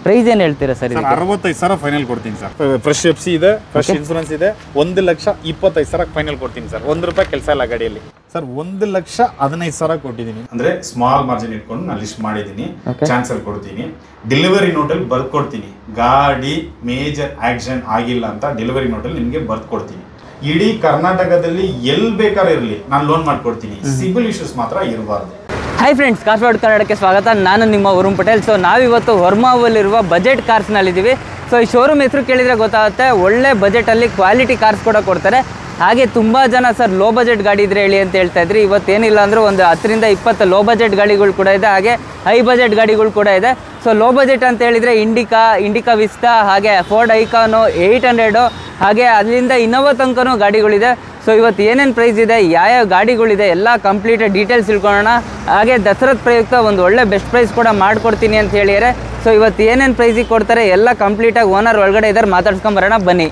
Price ಏನು ಹೇಳ್ತೀರಾ sir sir ಅರವತ್ತೈದು ಸಾವಿರ ಫೈನಲ್ ಕೊಡ್ತೀನಿ ಸರ್ ಫ್ರೆಶ್ ಎಫ್ ಸಿ ಇದೆ ಫ್ರೆಶ್ ಇನ್ಸೂರೆನ್ಸ್ ಇದೆ ಒಂದು ಲಕ್ಷ ಇಪ್ಪತ್ತೈದು ಸಾವಿರ ಫೈನಲ್ ಕೊಡ್ತೀನಿ ಸರ್ ಒಂದು ರೂಪಾಯಿ ಕೆಲಸ ಇಲ್ಲ ಗಾಡಿಯಲ್ಲಿ ಸರ್ ಒಂದು ಲಕ್ಷ ಹದಿನೈದು ಸಾವಿರ ಕೊಟ್ಟಿದ್ದೀನಿ ಅಂದ್ರೆ ಸ್ಮಾಲ್ ಮಾರ್ಜಿನ್ ಇಟ್ಕೊಂಡು ನಾನು ಲಿಸ್ಟ್ ಮಾಡಿದ್ದೀನಿ ಚಾನ್ಸಲ್ ಕೊಡ್ತೀನಿ ಡೆಲಿವರಿ ನೋಟಲ್ಲಿ ಬರ್ಕೊಡ್ತೀನಿ ಗಾಡಿ ಮೇಜರ್ ಆಕ್ಷನ್ ಆಗಿಲ್ಲ ಅಂತ ಡೆಲಿವರಿ ನೋಟಲ್ಲಿ ನಿಮಗೆ ಬರ್ಕೊಡ್ತೀನಿ ಇಡೀ ಕರ್ನಾಟಕದಲ್ಲಿ ಎಲ್ಲಿ ಬೇಕಾದ್ರೆ ಇರಲಿ ನಾನು ಲೋನ್ ಮಾಡ್ಕೊಡ್ತೀನಿ ಸಿಬಿಲ್ ಇಶ್ಯೂಸ್ ಮಾತ್ರ ಇರಬಾರ್ದು ಹಾಯ್ ಫ್ರೆಂಡ್ಸ್ ಕಾರ್ಸ್ವಾಡ್ ಕನ್ನಡಕ್ಕೆ ಸ್ವಾಗತ ನಾನು ನಿಮ್ಮ ವರುಣ್ ಪಟೇಲ್ ಸೊ ನಾವಿವತ್ತು ಹೊರ್ಮಾವಲ್ಲಿರುವ ಬಜೆಟ್ ಕಾರ್ಸ್ನಲ್ಲಿದ್ದೀವಿ ಸೊ ಈ ಶೋರೂಮ್ ಹೆಸರು ಕೇಳಿದರೆ ಗೊತ್ತಾಗುತ್ತೆ ಒಳ್ಳೆ ಬಜೆಟಲ್ಲಿ ಕ್ವಾಲಿಟಿ ಕಾರ್ಸ್ ಕೂಡ ಕೊಡ್ತಾರೆ ಹಾಗೆ ತುಂಬ ಜನ ಸರ್ ಲೋ ಬಜೆಟ್ ಗಾಡಿ ಇದ್ರೆ ಹೇಳಿ ಅಂತ ಹೇಳ್ತಾ ಇದ್ರಿ ಇವತ್ತೇನಿಲ್ಲ ಅಂದರೂ ಒಂದು ಹತ್ತರಿಂದ ಇಪ್ಪತ್ತು ಲೋ ಬಜೆಟ್ ಗಾಡಿಗಳು ಕೂಡ ಇದೆ ಹಾಗೆ ಹೈ ಬಜೆಟ್ ಗಾಡಿಗಳು ಕೂಡ ಇದೆ ಸೊ ಲೋ ಬಜೆಟ್ ಅಂತ ಹೇಳಿದರೆ ಇಂಡಿಕಾ ಇಂಡಿಕಾ ವಿಸ್ಟಾ ಹಾಗೆ ಫೋರ್ಡ್ ಐಕಾನು ಏಯ್ಟ್ ಹಂಡ್ರೆಡು ಹಾಗೆ ಅಲ್ಲಿಂದ ಇನ್ನೋವಾ ತನಕನೂ ಗಾಡಿಗಳಿದೆ ಸೊ ಇವತ್ತು ಏನೇನು ಪ್ರೈಸ್ ಇದೆ ಯಾವ್ಯಾವ ಗಾಡಿಗಳಿದೆ ಎಲ್ಲ ಕಂಪ್ಲೀಟ್ ಡೀಟೇಲ್ಸ್ ತಿಳ್ಕೊಳ್ಳೋಣ ಹಾಗೆ ದಸರಾದ ಪ್ರಯುಕ್ತ ಒಂದು ಒಳ್ಳೆ ಬೆಸ್ಟ್ ಪ್ರೈಸ್ ಕೂಡ ಮಾಡಿಕೊಡ್ತೀನಿ ಅಂತ ಹೇಳಿದರೆ ಸೊ ಇವತ್ತು ಏನೇನು ಪ್ರೈಸಿಗೆ ಕೊಡ್ತಾರೆ ಎಲ್ಲ ಕಂಪ್ಲೀಟಾಗಿ ಓನರ್ ಒಳಗಡೆ ಇದ್ದಾರೆ ಮಾತಾಡ್ಸ್ಕೊಂಬರೋಣ ಬನ್ನಿ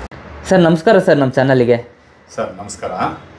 ಸರ್ ನಮಸ್ಕಾರ ಸರ್ ನಮ್ಮ ಚಾನಲಿಗೆ ಸರ್ ನಮಸ್ಕಾರ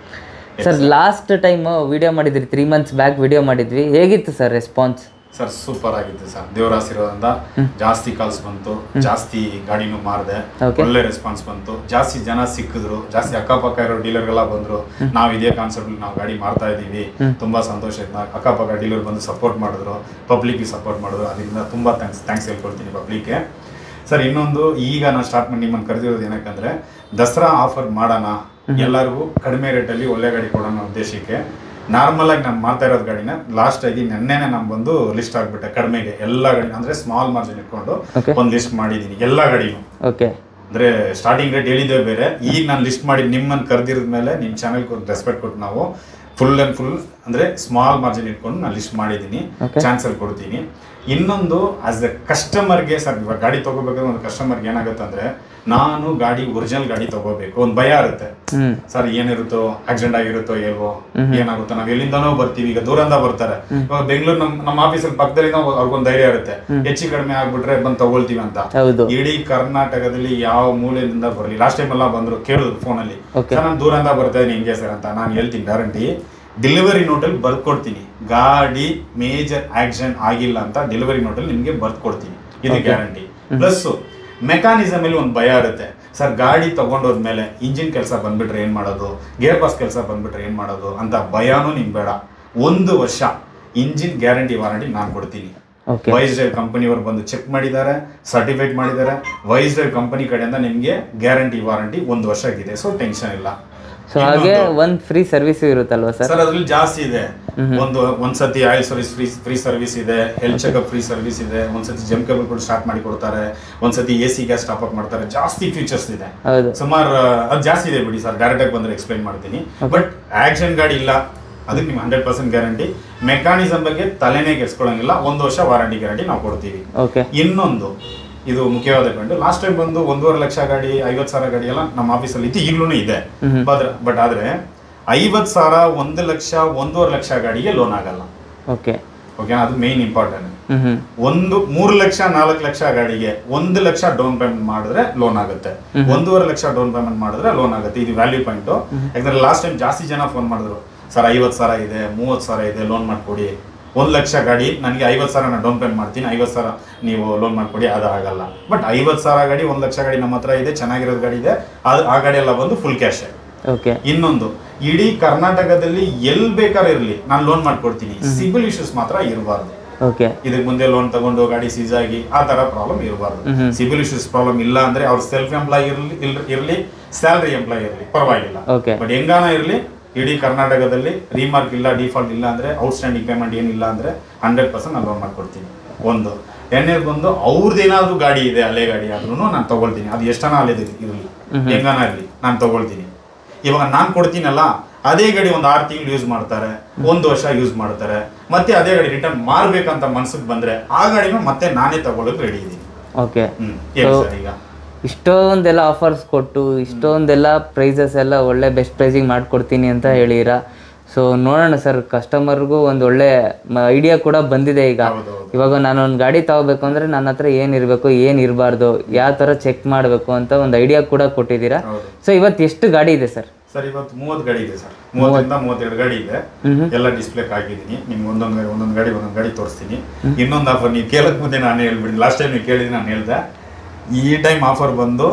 ಸರ್ ಲಾಸ್ಟ್ ಟೈಮ್ ವಿಡಿಯೋ ಮಾಡಿದ್ರಿ ತ್ರೀ ಮಂತ್ಸ್ ಬ್ಯಾಕ್ ವಿಡಿಯೋ ಮಾಡಿದ್ವಿ ಹೇಗಿತ್ತು ಸರ್ ರೆಸ್ಪಾನ್ಸ್ ಸರ್ ಸೂಪರ್ ಆಗಿತ್ತು ಸರ್ ದೇವರ ಆಶೀರ್ವಾದದಿಂದ ಜಾಸ್ತಿ ಕಾಲ್ಸ್ ಬಂತು ಜಾಸ್ತಿ ಗಾಡಿನೂ ಮಾರಿದೆ Okay. ಒಳ್ಳೆ ರೆಸ್ಪಾನ್ಸ್ ಬಂತು ಜಾಸ್ತಿ ಜನ ಸಿಕ್ಕಿದ್ರು ಜಾಸ್ತಿ ಅಕ್ಕಪಕ್ಕ ಇರೋ ಡೀಲರ್ಗೆಲ್ಲ ಬಂದ್ರು ನಾವು ಇದೇ ಕಾನ್ಸೆಪ್ಟ್ ನಾವು ಗಾಡಿ ಮಾರ್ತಾ ಇದೀವಿ ತುಂಬಾ ಸಂತೋಷ ಆಯ್ತು ನಾ- ಅಕ್ಕಪಕ್ಕ ಡೀಲರ್ ಬಂದು ಸಪೋರ್ಟ್ ಮಾಡಿದ್ರು ಪಬ್ಲಿಕ್ಗೆ ಸಪೋರ್ಟ್ ಮಾಡಿದ್ರು ಅದರಿಂದ ತುಂಬಾ ಥ್ಯಾಂಕ್ಸ್ ಥ್ಯಾಂಕ್ಸ್ ಹೇಳ್ಕೊಡ್ತೀನಿ ಪಬ್ಲಿಕ್ಗೆ ಸರ್ ಇನ್ನೊಂದು ಈಗ ನಾನು ಸ್ಟಾರ್ಟ್ ಮಾಡಿ ನಿಮ್ಮನ್ನು ಕರೆದಿರೋದು ಏನಕ್ಕಂದ್ರೆ ದಸರಾ ಆಫರ್ ಮಾಡೋಣ ಎಲ್ಲರಿಗೂ ಕಡಿಮೆ ರೇಟಲ್ಲಿ ಒಳ್ಳೆ ಗಾಡಿ ಕೊಡೋಣ ಉದ್ದೇಶಕ್ಕೆ ನಾರ್ಮಲ್ ಆಗಿ ನಾನು ಮಾಡ್ತಾ ಇರೋದು ಗಾಡಿನ ಲಾಸ್ಟ್ ಆಗಿ ನೆನ್ನೆನೆ ನಾನು ಬಂದು ಲಿಸ್ಟ್ ಆಗ್ಬಿಟ್ಟೆ ಕಡಿಮೆಗೆ ಎಲ್ಲ ಗಾಡಿ ಅಂದ್ರೆ ಸ್ಮಾಲ್ ಮಾರ್ಜಿನ್ ಇಟ್ಕೊಂಡು Okay. ಒಂದು ಲಿಸ್ಟ್ ಮಾಡಿದ್ದೀನಿ ಎಲ್ಲ ಗಾಡಿನೂ ಓಕೆ ಅಂದ್ರೆ ಸ್ಟಾರ್ಟಿಂಗ್ ರೇಟ್ ಹೇಳಿದ್ದೆ ಬೇರೆ ಈಗ ನಾನು ಲಿಸ್ಟ್ ಮಾಡಿ ನಿಮ್ಮನ್ನು ಕರೆದಿರದ ಮೇಲೆ ನಿಮ್ಮ ಚಾನಲ್ ರೆಸ್ಪೆಕ್ಟ್ ಕೊಟ್ಟು ನಾವು ಫುಲ್ ಅಂಡ್ ಫುಲ್ ಅಂದ್ರೆ ಸ್ಮಾಲ್ ಮಾರ್ಜಿನ್ ಇಟ್ಕೊಂಡು ನಾನು ಲಿಸ್ಟ್ ಮಾಡಿದ್ದೀನಿ Okay. ಚಾನ್ಸಲ್ ಕೊಡ್ತೀನಿ ಇನ್ನೊಂದು ಆಸ್ ಎ ಕಸ್ಟಮರ್ಗೆ ಸರ್ ಇವಾಗ ಗಾಡಿ ತಗೋಬೇಕಾದ್ರೆ ಒಂದು ಕಸ್ಟಮರ್ಗೆ ಏನಾಗುತ್ತೆ ಅಂದ್ರೆ ನಾನು ಗಾಡಿ ಒರಿಜಿನಲ್ ಗಾಡಿ ತಗೋಬೇಕು ಒಂದು ಭಯ ಇರುತ್ತೆ ಹ್ಞೂ ಸರ್ ಏನಿರುತ್ತೋ ಆಕ್ಸಿಡೆಂಟ್ ಆಗಿರುತ್ತೋ ಏವೋ ಏನಾಗುತ್ತೋ ನಾವ್ ಎಲ್ಲಿಂದನೋ ಬರ್ತೀವಿ ಈಗ ದೂರಿಂದ ಬರ್ತಾರೆ ಇವಾಗ ಬೆಂಗಳೂರು ನಮ್ ನಮ್ಮ ಆಫೀಸಲ್ಲಿ ಪಕ್ಕದಲ್ಲಿ ಅವ್ರಿಗೊಂದು ಧೈರ್ಯ ಇರುತ್ತೆ ಹೆಚ್ಚು ಕಡಿಮೆ ಆಗ್ಬಿಟ್ರೆ ಬಂದು ತಗೊಳ್ತೀವಿ ಅಂತ ಹೌದು ಇಡೀ ಕರ್ನಾಟಕದಲ್ಲಿ ಯಾವ ಮೂಲೆಯಿಂದ ಬರಲಿ ಲಾಸ್ಟ್ ಟೈಮ್ ಎಲ್ಲ ಬಂದ್ರು ಕೇಳಿದ್ರು ಫೋನಲ್ಲಿ Okay. ಸರ್ ನಾನು ದೂರಿಂದ ಬರ್ತಾ ಇದ್ದೀನಿ ಹಿಂಗೆ ಸರ್ ಅಂತ ನಾನು ಹೇಳ್ತೀನಿ ಗ್ಯಾರಂಟಿ ಡೆಲಿವರಿ ನೋಟಲ್ಲಿ ಬರ್ಕೊಡ್ತೀನಿ ಗಾಡಿ ಮೇಜರ್ ಆಕ್ಷನ್ ಆಗಿಲ್ಲ ಅಂತ ಡೆಲಿವರಿ ನೋಟಲ್ಲಿ ನಿಮಗೆ ಬರ್ಕೊಡ್ತೀನಿ ಇದು ಗ್ಯಾರಂಟಿ ಪ್ಲಸ್ ಮೆಕ್ಯಾನಿಸಮ್ ಅಲ್ಲಿ ಒಂದು ಭಯ ಇರುತ್ತೆ ಸರ್ ಗಾಡಿ ತಗೊಂಡೋದ್ಮೇಲೆ ಇಂಜಿನ್ ಕೆಲಸ ಬಂದ್ಬಿಟ್ರೆ ಏನ್ ಮಾಡೋದು ಗೇರ್ ಬಾಸ್ ಕೆಲಸ ಬಂದ್ಬಿಟ್ರೆ ಏನ್ ಮಾಡೋದು ಅಂತ ಭಯನೂ ನಿಮ್ಗೆ ಬೇಡ ಒಂದು ವರ್ಷ ಇಂಜಿನ್ ಗ್ಯಾರಂಟಿ ವಾರಂಟಿ ನಾನು ಕೊಡ್ತೀನಿ ಓಕೆ ವೈಸ್ ಡ್ರೈವ್ ಕಂಪನಿಯವರು ಬಂದು ಚೆಕ್ ಮಾಡಿದ್ದಾರೆ ಸರ್ಟಿಫೈಡ್ ಮಾಡಿದ್ದಾರೆ ವೈಸ್ ಡ್ರೈವ್ ಕಂಪನಿ ಕಡೆಯಿಂದ ನಿಮಗೆ ಗ್ಯಾರಂಟಿ ವಾರಂಟಿ ಒಂದು ವರ್ಷ ಆಗಿದೆ ಸೊ ಟೆನ್ಷನ್ ಇಲ್ಲ ಸೊ ಹಾಗೆ ಒಂದು ಫ್ರೀ ಸರ್ವಿಸು ಇರುತ್ತಲ್ವಾ ಸರ್ ಸರ್ ಅದ್ರಲ್ಲಿ ಜಾಸ್ತಿ ಇದೆ ಒಂದು ಒಂದ್ಸತಿ oil service free free service ಇದೆ ಹೆಲ್ತ್ ಚೆಕಪ್ ಫ್ರೀ ಸರ್ವಿಸ್ ಇದೆ ಒಂದ್ಸತಿ ಜಮ್ ಕೇಬಲ್ ಕೂಡ ಸ್ಟಾರ್ಟ್ ಮಾಡಿ ಕೊಡ್ತಾರೆ ಒಂದ್ಸತಿ A C gas top up ಮಾಡ್ತಾರೆ ಜಾಸ್ತಿ ಫೀಚರ್ಸ್ ಇದೆ ಹೌದು ಸುಮಾರು ಅದು ಜಾಸ್ತಿ ಇದೆ ಬಿಡಿ ಸರ್ ಡೈರೆಕ್ಟ್ ಆಗಿ ಬಂದ್ರೆ ಎಕ್ಸ್ಪ್ಲೈನ್ ಮಾಡ್ತೀನಿ ಬಟ್ ಆಕ್ಷನ್ ಗಾಡಿ ಇಲ್ಲ ಅದಕ್ಕೆ ನಿಮ್ಗೆ ಹಂಡ್ರೆಡ್ ಪರ್ಸೆಂಟ್ ಗ್ಯಾರಂಟಿ ಮೆಕ್ಯಾನಿಸಮ್ ಬಗ್ಗೆ ತಲೆನೇ ಕೆಡ್ಸ್ಕೊಳಂಗಿಲ್ಲ ಒಂದು ವರ್ಷ ವಾರಂಟಿ ಗ್ಯಾರಂಟಿ ನಾವು ಕೊಡ್ತೀವಿ ಓಕೆ ಇನ್ನೊಂದು ಇದು ಮುಖ್ಯವಾದ ಪಾಯಿಂಟ್ ಲಾಸ್ಟ್ ಟೈಮ್ ಬಂದು ಒಂದೂವರೆ ಲಕ್ಷ ಗಾಡಿ ಐವತ್ತು ಸಾವಿರ ಗಾಡಿ ಎಲ್ಲ ನಮ್ಮ ಆಫೀಸಲ್ಲಿ ಇತ್ತು ಈಗಲೂ ಇದೆ ಬಟ್ ಆದ್ರೆ ಐವತ್ತು ಸಾವಿರ ಒಂದು ಲಕ್ಷ ಒಂದೂವರೆ ಲಕ್ಷ ಗಾಡಿಗೆ ಲೋನ್ ಆಗಲ್ಲ ಓಕೆ ಓಕೆ ಅದು ಮೇನ್ ಇಂಪಾರ್ಟೆಂಟ್ ಹ್ಞೂ ಹ್ಞೂ ಒಂದು ಮೂರು ಲಕ್ಷ ನಾಲ್ಕು ಲಕ್ಷ ಗಾಡಿಗೆ ಒಂದು ಲಕ್ಷ ಡೌನ್ ಪೇಮೆಂಟ್ ಮಾಡಿದ್ರೆ ಲೋನ್ ಆಗುತ್ತೆ ಒಂದೂವರೆ ಲಕ್ಷ ಡೌನ್ ಪೇಮೆಂಟ್ ಮಾಡಿದ್ರೆ ಲೋನ್ ಆಗುತ್ತೆ ಇದು ವ್ಯಾಲ್ಯೂ ಪಾಯಿಂಟ್ ಯಾಕಂದ್ರೆ ಲಾಸ್ಟ್ ಟೈಮ್ ಜಾಸ್ತಿ ಜನ ಫೋನ್ ಮಾಡಿದ್ರು ಸರ್ ಐವತ್ತು ಸಾವಿರ ಇದೆ ಮೂವತ್ತು ಸಾವಿರ ಇದೆ ಲೋನ್ ಮಾಡ್ಕೊಡಿ ಒಂದು ಲಕ್ಷ ಗಾಡಿ ನನಗೆ ಐವತ್ತು ಸಾವಿರ ನಾನು ಡೌನ್ ಪೇಮೆಂಟ್ ಮಾಡ್ತೀನಿ ಐವತ್ತು ಸಾವಿರ ನೀವು ಲೋನ್ ಮಾಡ್ಕೊಡಿ ಅದು ಆಗಲ್ಲ ಬಟ್ ಐವತ್ತು ಸಾವಿರ ಗಾಡಿ ಒಂದು ಲಕ್ಷ ಗಾಡಿ ನಮ್ಮ ಹತ್ರ ಇದೆ ಚೆನ್ನಾಗಿರೋದು ಗಾಡಿ ಇದೆ ಅದು ಆ ಗಾಡಿ ಎಲ್ಲ ಬಂದು ಫುಲ್ ಕ್ಯಾಶ್ ಓಕೆ ಇನ್ನೊಂದು ಇಡೀ ಕರ್ನಾಟಕದಲ್ಲಿ ಎಲ್ಲಿ ಬೇಕಾದ್ರೆ ಇರಲಿ ನಾನು ಲೋನ್ ಮಾಡ್ಕೊಡ್ತೀನಿ ಸಿಬಿಲ್ ಇಶ್ಯೂಸ್ ಮಾತ್ರ ಇರಬಾರ್ದು ಓಕೆ ಇದಕ್ಕೆ ಮುಂದೆ ಲೋನ್ ತಗೊಂಡು ಗಾಡಿ ಸೀಸ್ ಆಗಿ ಆ ತರ ಪ್ರಾಬ್ಲಮ್ ಇರಬಾರ್ದು ಸಿಬಿಲ್ ಇಶ್ಯೂಸ್ ಪ್ರಾಬ್ಲಮ್ ಇಲ್ಲ ಅಂದ್ರೆ ಅವ್ರ ಸೆಲ್ಫ್ ಎಂಪ್ಲಾಯ್ ಇರ್ಲಿ ಇಲ್- ಇರ್ಲಿ ಸ್ಯಾಲರಿ ಎಂಪ್ಲಾಯ್ ಇರ್ಲಿ ಪರವಾಗಿಲ್ಲ ಓಕೆ ಬಟ್ ಹೆಂಗಾನ ಇರ್ಲಿ ಇಡೀ ಕರ್ನಾಟಕದಲ್ಲಿ ರಿಮಾರ್ಕ್ ಇಲ್ಲ ಡಿಫಾಲ್ಟ್ ಇಲ್ಲ ಅಂದ್ರೆ ಔಟ್ಸ್ಟ್ಯಾಂಡಿಂಗ್ ಪೇಮೆಂಟ್ ಏನಿಲ್ಲ ಅಂದ್ರೆ ಹಂಡ್ರೆಡ್ ಪರ್ಸೆಂಟ್ ನಾನು ಲೋನ್ ಮಾಡ್ಕೊಡ್ತೀನಿ ಒಂದು ಎರಡನೇದು ಬಂದು ಅವ್ರದ್ದೇನಾದ್ರೂ ಗಾಡಿ ಇದೆ ಹಳೆ ಗಾಡಿ ಆದ್ರೂ ನಾನು ತಗೊಳ್ತೀನಿ ಅದು ಎಷ್ಟನ ಹಳೆದು ಇರಲಿ ಹೆಂಗಾನ ಇರಲಿ ನಾನು ತಗೊಳ್ತೀನಿ ಇವಾಗ ನಾನು ಕೊಡ್ತೀನಲ್ಲ ಅದೇ ಗಾಡಿ ಒಂದು ಆರು ತಿಂಗಳು ಯೂಸ್ ಮಾಡ್ತಾರೆ ಒಂದು ವರ್ಷ ಯೂಸ್ ಮಾಡ್ತಾರೆ ಮತ್ತೆ ಅದೇ ಗಾಡಿ ರಿಟರ್ನ್ ಮಾರ್ಬೇಕಂತ ಮನ್ಸಿಗೆ ಬಂದ್ರೆ ಆ ಗಾಡಿನ ಮತ್ತೆ ನಾನೇ ತಗೊಳ್ಳೋಕೆ ರೆಡಿ ಇದ್ದೀನಿ ಓಕೆ ಹ್ಮ್ ಹೇಳಿ ಸರ್ ಈಗ ಇಷ್ಟೊಂದೆಲ್ಲ ಆಫರ್ಸ್ ಕೊಟ್ಟು ಇಷ್ಟೊಂದೆಲ್ಲ ಪ್ರೈಸಸ್ ಎಲ್ಲ ಒಳ್ಳೆ ಬೆಸ್ಟ್ ಪ್ರೈಸಿಗೆ ಮಾಡಿಕೊಡ್ತೀನಿ ಅಂತ ಹೇಳಿರಾ ಸೊ ನೋಡೋಣ ಸರ್ ಕಸ್ಟಮರ್ಗೂ ಒಂದು ಒಳ್ಳೆ ಐಡಿಯಾ ಕೂಡ ಬಂದಿದೆ ಈಗ ಹೌದು ಇವಾಗ ನಾನು ಒಂದು ಗಾಡಿ ತಗೋಬೇಕು ಅಂದರೆ ನನ್ನ ಹತ್ರ ಏನಿರಬೇಕು ಏನು ಇರಬಾರ್ದು ಯಾವ ಥರ ಚೆಕ್ ಮಾಡಬೇಕು ಅಂತ ಒಂದು ಐಡಿಯಾ ಕೂಡ ಕೊಟ್ಟಿದ್ದೀರಾ ಹೌದು ಸೊ ಇವತ್ತು ಎಷ್ಟು ಗಾಡಿ ಇದೆ ಸರ್ ಸರ್ ಇವತ್ತು ಮೂವತ್ತು ಗಾಡಿ ಇದೆ ಸರ್ ಮೂವತ್ತರಿಂದ ಮೂವತ್ತೆರಡು ಗಾಡಿ ಇದೆ ಎಲ್ಲ ಡಿಸ್ಪ್ಲೇ ಹಾಕಿದ್ದೀನಿ ನಿಮ್ಗೆ ಒಂದೊಂದು ಗಾಡಿ ಒಂದೊಂದು ಗಾಡಿ ಒಂದೊಂದು ಗಾಡಿ ತೋರಿಸ್ತೀನಿ ಇನ್ನೊಂದು ಆಫರ್ ನೀವು ಕೇಳಕ್ ಮುಂದೆ ನಾನು ಹೇಳ್ಬಿಡಿ ಲಾಸ್ಟ್ ಟೈಮ್ ನೀವು ಕೇಳಿದ್ರೆ ನಾನು ಹೇಳ್ದೆ ಈ ಟೈಮ್ ಆಫರ್ ಬಂದು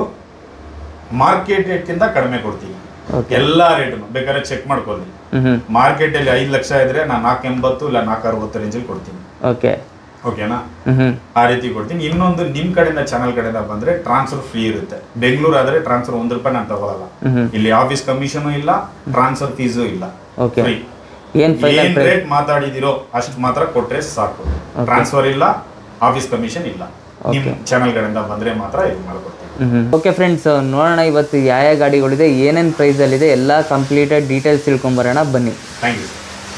ಮಾರ್ಕೆಟ್ ರೇಟ್ಗಿಂತ ಕಡಿಮೆ ಕೊಡ್ತೀನಿ ಎಲ್ಲ ರೇಟ್ ಬೇಕಾದ್ರೆ ಚೆಕ್ ಮಾಡ್ಕೊಳ್ಳಿ ಹ್ಮ್ ಹ್ಮ್ ಮಾರ್ಕೆಟ್ ಅಲ್ಲಿ ಐದು ಲಕ್ಷ ಇದ್ರೆ ನಾನು ನಾಲ್ಕು ಎಂಬತ್ತು ಇಲ್ಲ ನಾಲ್ಕು ಅರವತ್ತು ರೇಂಜಲ್ಲಿ ಕೊಡ್ತೀನಿ ಓಕೆ ಓಕೆನಾ ಹ್ಮ್ ಹ್ಮ್ ಆ ರೀತಿ ಕೊಡ್ತೀನಿ ಇನ್ನೊಂದು ನಿಮ್ ಕಡೆಯಿಂದ ಚಾನಲ್ ಕಡೆಯಿಂದ ಬಂದ್ರೆ ಟ್ರಾನ್ಸ್ಫರ್ ಫ್ರೀ ಇರುತ್ತೆ ಬೆಂಗಳೂರು ಆದ್ರೆ ಟ್ರಾನ್ಸ್ಫರ್ ಒಂದ್ ರೂಪಾಯಿ ನಾನು ತಗೊಳಲ್ಲ ಹ್ಮ್ ಇಲ್ಲಿ ಆಫೀಸ್ ಕಮಿಷನ್ ಇಲ್ಲ ಟ್ರಾನ್ಸ್ಫರ್ ಫೀಸು ಇಲ್ಲ ಓಕೆ ಫ್ರೀ ಏನ್ ಫೈನಲ್ ಏನ್ ರೇಟ್ ಮಾತಾಡಿದಿರೋ ಅಷ್ಟು ಮಾತ್ರ ಕೊಟ್ರೆ ಸಾಕು ಟ್ರಾನ್ಸ್ಫರ್ ಇಲ್ಲ ಆಫೀಸ್ ಕಮಿಷನ್ ಇಲ್ಲ ನಿಮ್ ಚಾನಲ್ ಕಡೆಯಿಂದ ಬಂದ್ರೆ ಮಾತ್ರ ಇದು ಮಾಡ್ಕೊಡ್ತೀನಿ ಓಕೆ ಫ್ರೆಂಡ್ಸ್ ನೋಡೋಣ ಇವತ್ತು ಯಾವ ಯಾವ ಗಾಡಿಗಳಿದೆ ಏನೇನು ಪ್ರೈಸಲ್ಲಿದೆ ಎಲ್ಲ ಕಂಪ್ಲೀಟೆಡ್ ಡೀಟೇಲ್ಸ್ ತಿಳ್ಕೊಂಬರೋಣ ಬನ್ನಿ ಥ್ಯಾಂಕ್ ಯು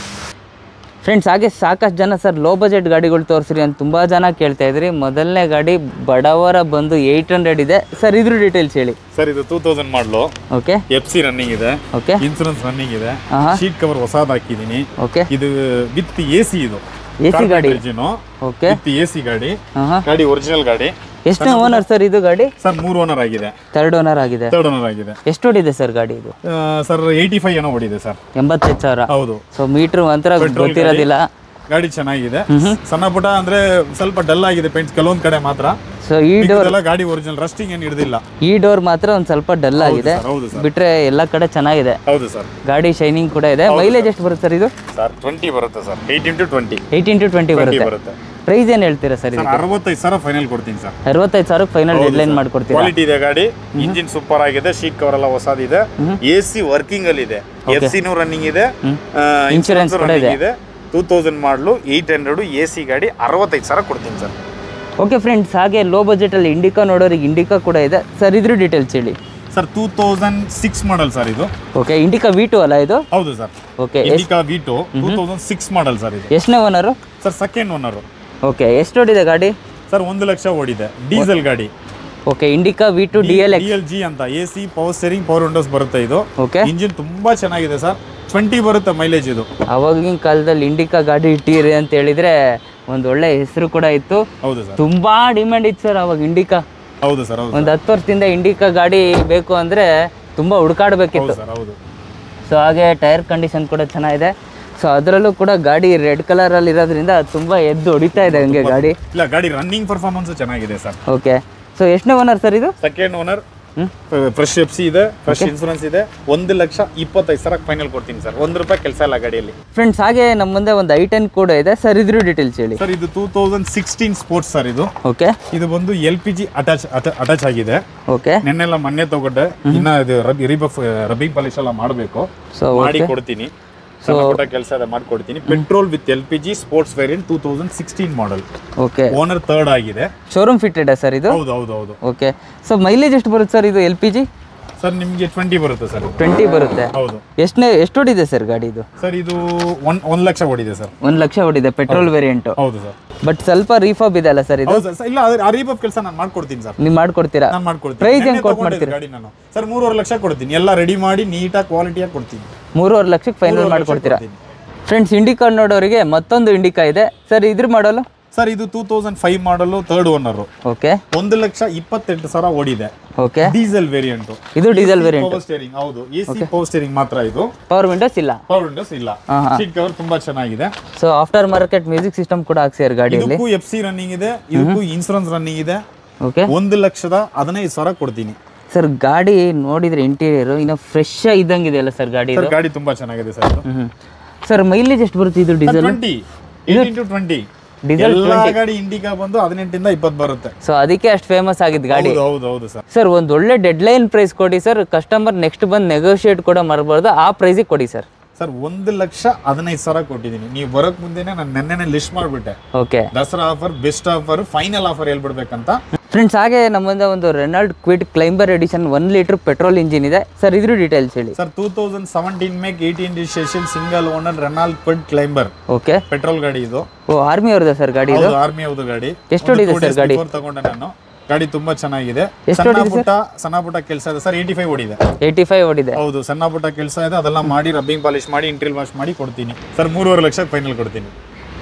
ಫ್ರೆಂಡ್ಸ್ ಹಾಗೆ ಸಾಕಷ್ಟು ಜನ ಸರ್ ಲೋ ಬಜೆಟ್ ಗಾಡಿಗಳು ತೋರಿಸ್ರಿ ಅಂತ ತುಂಬ ಜನ ಕೇಳ್ತಾ ಇದ್ರಿ ಮೊದಲನೇ ಗಾಡಿ ಬಡವರ ಬಂದು ಏಯ್ಟ್ ಹಂಡ್ರೆಡ್ ಇದೆ ಸರ್ ಇದ್ರ ಡೀಟೇಲ್ಸ್ ಹೇಳಿ ಸರ್ ಇದು two thousand model okay F C running ಇದೆ ಓಕೆ ಇನ್ಸೂರೆನ್ಸ್ ರನ್ನಿಂಗ್ ಇದೆ ಆಹಾ. ಶೀಟ್ ಕವರ್ ಹೊಸದ್ ಹಾಕಿದೀನಿ ಓಕೆ ಇದು ವಿತ್ ಎ ಸಿ ಇದು ಎ ಸಿ ಗಾಡಿ ಓಕೆ ವಿತ್ ಎ ಸಿ ಗಾಡಿ ಹಾಂ ಹಾಂ ಗಾಡಿ ಒರಿಜಿನಲ್ ಗಾಡಿ ಎಷ್ಟನೇ ಓನರ್ ಸರ್ ಇದು ಗಾಡಿ ಸರ್ ಮೂರು ಓನರ್ ಆಗಿದೆ ಥರ್ಡ್ ಓನರ್ ಆಗಿದೆ ಥರ್ಡ್ ಓನರ್ ಆಗಿದೆ ಎಷ್ಟು ಓಡಿದೆ ಸರ್ ಗಾಡಿ ಇದು ಸರ್ ಏಯ್ಟಿ ಫೈವ್ ಏನೋ ಓಡಿದೆ ಸರ್ ಎಂಬತ್ತೈದು ಸಾವಿರ ಹೌದು ಸೊ ಮೀಟ್ರ್ ಮಾತ್ರ ಗೊತ್ತಿರೋದಿಲ್ಲ ಗಾಡಿ ಚೆನ್ನಾಗಿದೆ ಸಣ್ಣ ಪುಟ ಅಂದ್ರೆ ಸ್ವಲ್ಪ ಡಲ್ ಆಗಿದೆ ಪೇಂಟ್ಸ್ ಕೆಲವೊಂದ್ ಕಡೆ ಮಾತ್ರ ಸೊ ಈ ಡೋರ್ ಎಲ್ಲ ಗಾಡಿ ಒರಿಜಿನಲ್ ರಸ್ಟಿಂಗ್ ಏನು ಹಿಡಿದಿಲ್ಲ ಈ ಡೋರ್ ಮಾತ್ರ ಒಂದು ಸ್ವಲ್ಪ ಡಲ್ ಆಗಿದೆ ಸರ್ ಹೌದು ಸರ್ ಬಿಟ್ರೆ ಎಲ್ಲ ಕಡೆ ಚೆನ್ನಾಗಿದೆ ಹೌದು ಸರ್ ಗಾಡಿ ಶೈನಿಂಗ್ ಕೂಡ ಇದೆ ಮೈಲೇಜ್ ಎಷ್ಟು ಬರುತ್ತೆ ಸರ್ ಇದು ಸರ್ ಟ್ವೆಂಟಿ ಬರುತ್ತೆ sir eighteen to twenty eighteen to twenty ಬರುತ್ತೆ ಬರುತ್ತೆ ಪ್ರೈಸ್ ಏನು ಹೇಳ್ತೀರಾ ಸರ್ ಇದು ಸರ್ ಅರವತ್ತೈದು ಸಾವಿರ ಫೈನಲ್ ಕೊಡ್ತೀನಿ ಸರ್ ಅರವತ್ತೈದು ಸಾವಿರಕ್ಕೆ ಫೈನಲ್ ಡೆಡ್ಲೈನ್ ಮಾಡ್ಕೊಡ್ತೀರಾ ಕ್ವಾಲಿಟಿ ಇದೆ ಗಾಡಿ ಇಂಜಿನ್ ಸೂಪರ್ ಆಗಿದೆ ಶೀಟ್ ಕವರ್ ಎಲ್ಲ ಹೊಸದಿದೆ ಎ ಸಿ ವರ್ಕಿಂಗ್ ಅಲ್ಲಿ ಇದೆ ಎಫ್ ಸಿನೂ ರನ್ನಿಂಗ್ ಇದೆ ಇನ್ಶೂರೆನ್ಸ್ ರನ್ನಿಂಗ್ ಇದೆ two thousand model eight hundred A C ಗಾಡಿ ಅರವತ್ತೈದು ಸಾವಿರ ಕೊಡ್ತೀನಿ ಸರ್ ಓಕೆ ಫ್ರೆಂಡ್ಸ್ ಹಾಗೆ ಲೋ ಬಜೆಟಲ್ಲಿ ಇಂಡಿಕಾ ನೋಡೋರಿಗೆ ಇಂಡಿಕಾ ಕೂಡ ಇದೆ ಸರ್ ಇದ್ರ ಡೀಟೇಲ್ಸ್ ಹೇಳಿ sir two thousand six model sir ಇದು ಓಕೆ ಇಂಡಿಕಾ ವಿ ಟು ಅಲ್ಲ ಇದು ಹೌದು sir okay Indica V two two thousand six model sir ಇದು ಎಷ್ಟನೇ owner sir second owner okay ಎಷ್ಟು ಓಡಿದೆ ಗಾಡಿ ಸರ್ ಒಂದು ಲಕ್ಷ ಓಡಿದೆ ಡೀಸೆಲ್ ಗಾಡಿ okay Indica V two D L D L G ಅಂತ A C power steering power windows ಬರುತ್ತೆ ಇದು ಓಕೆ ಇಂಜಿನ್ ತುಂಬಾ ಚೆನ್ನಾಗಿದೆ ಸರ್ ಟ್ವೆಂಟಿ ಬರುತ್ತೆ ಮೈಲೇಜ್ ಇದು ಅವಾಗಿನ ಕಾಲದಲ್ಲಿ ಇಂಡಿಕಾ ಗಾಡಿ ಇಟ್ಟಿರಿ ಅಂತ ಹೇಳಿದ್ರೆ ಒಂದು ಒಳ್ಳೆ ಹೆಸರು ಕೂಡ ಇತ್ತು ಹೌದು ಸರ್ ತುಂಬಾ ಡಿಮ್ಯಾಂಡ್ ಇತ್ತು ಸರ್ ಅವಾಗ ಇಂಡಿಕಾ ಹೌದು ಸರ್ ಹೌದು ಒಂದು ಹತ್ತು ವರ್ಷದಿಂದ ಇಂಡಿಕಾ ಗಾಡಿ ಬೇಕು ಅಂದ್ರೆ ತುಂಬಾ ಹುಡುಕಾಡ್ಬೇಕಿತ್ತು ಹೌದು ಸರ್ ಹೌದು ಸೊ ಹಾಗೆ ಟೈರ್ ಕಂಡೀಷನ್ ಕೂಡ ಚೆನ್ನಾಗಿದೆ ಸೊ ಅದರಲ್ಲೂ ಕೂಡ ಗಾಡಿ ರೆಡ್ ಕಲರಲ್ಲಿ ಇರೋದ್ರಿಂದ ತುಂಬಾ ಎದ್ದು ಹೊಡಿತಾ ಇದೆ ಹಂಗೆ ಗಾಡಿ ಇಲ್ಲ ಗಾಡಿ ರನ್ನಿಂಗ್ ಪರ್ಫಾರ್ಮೆನ್ಸ್ ಚೆನ್ನಾಗಿದೆ ಸರ್ ಓಕೆ ಸೊ ಎಷ್ಟನೇ ಓನರ್ ಸರ್ ಇದು second owner hmm. Fresh F C ಇದೆ ಫ್ರೆಶ್ ಇನ್ಸೂರೆನ್ಸ್ ಇದೆ ಒಂದು ಲಕ್ಷ ಇಪ್ಪತ್ತೈದು ಸಾವಿರ ಫೈನಲ್ ಕೊಡ್ತೀನಿ ಸರ್ ಒಂದು ರೂಪಾಯಿ ಕೆಲಸ ಇಲ್ಲ ಗಾಡಿಯಲ್ಲಿ ಫ್ರೆಂಡ್ಸ್ ಹಾಗೆ ನಮ್ಮ ಮುಂದೆ ಒಂದು ಐ ಟೆನ್ ಕೂಡ ಇದೆ ಸರ್ ಇದ್ರ ಡೀಟೇಲ್ಸ್ ಹೇಳಿ ಸರ್ ಇದು two thousand sixteen sports sir ಇದು ಓಕೆ ಇದು ಬಂದು L P G attach attach ಆಗಿದೆ ಓಕೆ ನೆನ್ನೆಲ್ಲ ಮೊನ್ನೆ ತಗೊಂಡೆ ಇನ್ನ ಇದು ರಬಿ ರಿಬಫ್ ರಬ್ಬಿಂಗ್ ಪಾಲಿಶ್ ಎಲ್ಲ ಮಾಡಬೇಕು ಸೊ ಮಾಡಿ ಕೊಡ್ತೀನಿ ಸಣ್ಣ ಪುಟ್ಟ ಕೆಲಸ ಎಲ್ಲ ಮಾಡ್ಕೊಡ್ತೀನಿ petrol with L P G sports variant two thousand sixteen model okay owner third ಆಗಿದೆ ಶೋರೂಮ್ ಫಿಟೆಡ್ ಸರ್ ಇದು ಹೌದು ಹೌದು ಹೌದು ಓಕೆ ಸೊ ಮೈಲೇಜ್ ಎಷ್ಟು ಬರುತ್ತೆ ಸರ್ ಇದು ಎಲ್ ಪಿ ಜಿ ಸರ್ ನಿಮಗೆ ಟ್ವೆಂಟಿ ಬರುತ್ತೆ ಸರ್ ಟ್ವೆಂಟಿ ಬರುತ್ತೆ ಹೌದು ಎಷ್ಟನೇ ಎಷ್ಟು ಹೊಡಿದೆ ಸರ್ ಗಾಡಿ ಇದು ಸರ್ ಇದು ಒನ್ ಒಂದು ಲಕ್ಷ ಓಡಿದೆ ಸರ್ ಒಂದು ಲಕ್ಷ ಹೊಡಿದೆ ಪೆಟ್ರೋಲ್ ವೇರಿಯಂಟು ಹೌದು ಸರ್ ಬಟ್ ಸ್ವಲ್ಪ ರೀಫಾಬ್ ಇದೆ ಅಲ್ಲ ಸರ್ ಇದು ಹೌದು ಸರ್ ಇಲ್ಲ ಅದ್ರ ಆ ರೀಬಫ್ ಕೆಲಸ ನಾನು ಮಾಡ್ಕೊಡ್ತೀನಿ ಸರ್ ನೀವು ಮಾಡ್ಕೊಡ್ತೀರಾ ನಾನು ಮಾಡ್ಕೊಡ್ತೀನಿ Price ನೆನ್ನೆ ಹೆಂಗ್ ಕೊಟ್ ತಗೊಂಡಿದ್ದು ಗಾಡಿ ನಾನು ಸರ್ ಮೂರುವರೆ ಲಕ್ಷ ಕೊಡ್ತೀನಿ ಎಲ್ಲ ರೆಡಿ ಮಾಡಿ ನೀಟಾಗಿ ಕ್ವಾಲಿಟಿಯಾಗಿ ಕೊಡ್ತೀನಿ ಮೂರುವರೆ ಲಕ್ಷಕ್ಕೆ ಫೈನಲ್ ಮಾಡ್ಕೊಡ್ತೀರಾ ಫ್ರೆಂಡ್ಸ್ ಇಂಡಿಕಾ ನೋಡೋರಿಗೆ ಮತ್ತೊಂದು ಇಂಡಿಕಾ ಇದೆ ಸರ್ ಇದ್ರ ಮಾಡಲು ಸರ್ ಇದು two thousand five model third owner okay ಒಂದು ಲಕ್ಷ ಇಪ್ಪತ್ತೆಂಟು ಸಾವಿರ ಓಡಿದೆ ಓಕೆ ಡೀಸೆಲ್ ವೇರಿಯಂಟ್ ಇದು ಡೀಸೆಲ್ ವೇರಿಯಂಟ್ ಪವರ್ ಸ್ಟೇರಿಂಗ್ ಹೌದು ಎ ಸಿ ಪವರ್ ಸ್ಟೇರಿಂಗ್ ಮಾತ್ರ ಇದು ಪವರ್ ವಿಂಡೋಸ್ ಇಲ್ಲ ಪವರ್ ವಿಂಡೋಸ್ ಇಲ್ಲ ಹಾ, ಹಾ. ಸೀಟ್ ಕವರ್ ತುಂಬಾ ಚೆನ್ನಾಗಿದೆ so after market music system ಕೂಡ ಹಾಕ್ಸಿದ್ದಾರೆ ಗಾಡಿಯಲ್ಲಿ ಇದಕ್ಕೂ ಎಫ್ ಸಿ ರನ್ನಿಂಗ್ ಇದೆ ಇದಕ್ಕೂ ಇನ್ಸೂರೆನ್ಸ್ ರನ್ನಿಂಗ್ ಇದೆ ಓಕೆ ಒಂದು ಲಕ್ಷದ ಹದಿನೈದು ಸಾವಿರ ಕೊಡ್ತೀನಿ ಸರ್ ಗಾಡಿ ನೋಡಿದ್ರೆ ಇಂಟೀರಿಯರ್ ಇನ್ನು ಫ್ರೆಶ್ ಇದ್ದಂಗಿದೆ ಅಲ್ಲ ಸರ್ ಗಾಡಿ ಸರ್ ಗಾಡಿ ತುಂಬಾ ಚೆನ್ನಾಗಿದೆ ಸರ್ ಹ್ಮ್ ಸರ್ ಮೈಲೇಜ್ ಎಷ್ಟು ಬರುತ್ತೆ ಇದು diesel twenty eighteen to twenty diesel ಎಲ್ಲ ಗಾಡಿ ಇಂಡಿಕಾ ಬಂದು ಹದಿನೆಂಟಿಂದ ಇಪ್ಪತ್ತು ಬರುತ್ತೆ ಸೊ ಅದಕ್ಕೆ ಅಷ್ಟು ಫೇಮಸ್ ಆಗಿದ್ದು ಗಾಡಿ ಹೌದು ಹೌದು ಹೌದು ಸರ್ ಸರ್ ಒಂದು ಒಳ್ಳೆ ಡೆಡ್ಲೈನ್ ಪ್ರೈಸ್ ಕೊಡಿ ಸರ್ ಕಸ್ಟಮರ್ ನೆಕ್ಸ್ಟ್ ಬಂದು ನೆಗೋಷಿಯೇಟ್ ಕೂಡ ಮಾಡಬಾರ್ದು ಆ ಪ್ರೈಸಿಗೆ ಕೊಡಿ ಸರ್ ಸರ್ ಒಂದು ಲಕ್ಷ ಹದಿನೈದು ಸಾವಿರ ಕೊಟ್ಟಿದ್ದೀನಿ ನೀವು ಬರೋಕ್ ಮುಂದೆನೆ ನಾನು ನೆನ್ನೆನೆ ಲಿಸ್ಟ್ ಮಾಡಿಬಿಟ್ಟೆ okay Dasara offer best offer final offer ಹೇಳ್ಬಿಡ್ಬೇಕಂತ ಫ್ರೆಂಡ್ಸ್ ಹಾಗೆ ನಮ್ಮ ಮುಂದೆ ಒಂದು Renault Kwid Climber edition one litre petrol engine ಇದೆ ಸರ್ ಇದ್ರ ಡೀಟೇಲ್ಸ್ ಹೇಳಿ sir two thousand seventeen make eighteen registration single owner Renault Kwid Climber okay petrol ಗಾಡಿ ಇದು ಓ ಆರ್ಮಿ ಅವ್ರದ್ದು ಸರ್ ಗಾಡಿ ಇದು ಹೌದು ಆರ್ಮಿ ಹೌದು ಗಾಡಿ ಎಷ್ಟು ಹೊಡಿದೆ ಸರ್ ಗಾಡಿ ತಗೊಂಡೆ ನಾನು ಗಾಡಿ ತುಂಬಾ ಚೆನ್ನಾಗಿದೆ ಎಷ್ಟು ಸಣ್ಣ ಪುಟ್ಟ ಸಣ್ಣ ಪುಟ್ಟ ಕೆಲಸ ಇದೆ ಸರ್ ಏಯ್ಟಿ ಫೈವ್ ಓಡಿದೆ ಏಯ್ಟಿ ಫೈವ್ ಓಡಿದೆ ಹೌದು ಸಣ್ಣ ಪುಟ್ಟ ಕೆಲಸ ಇದೆ ಅದೆಲ್ಲ ಮಾಡಿ ರಬ್ಬಿಂಗ್ ಪಾಲಿಶ್ ಮಾಡಿ ಇಂಟ್ರಿಲ್ ವಾಶ್ ಮಾಡಿ ಕೊಡ್ತೀನಿ ಸರ್ ಮೂರುವರೆ ಲಕ್ಷ ಫೈನಲ್ ಕೊಡ್ತೀನಿ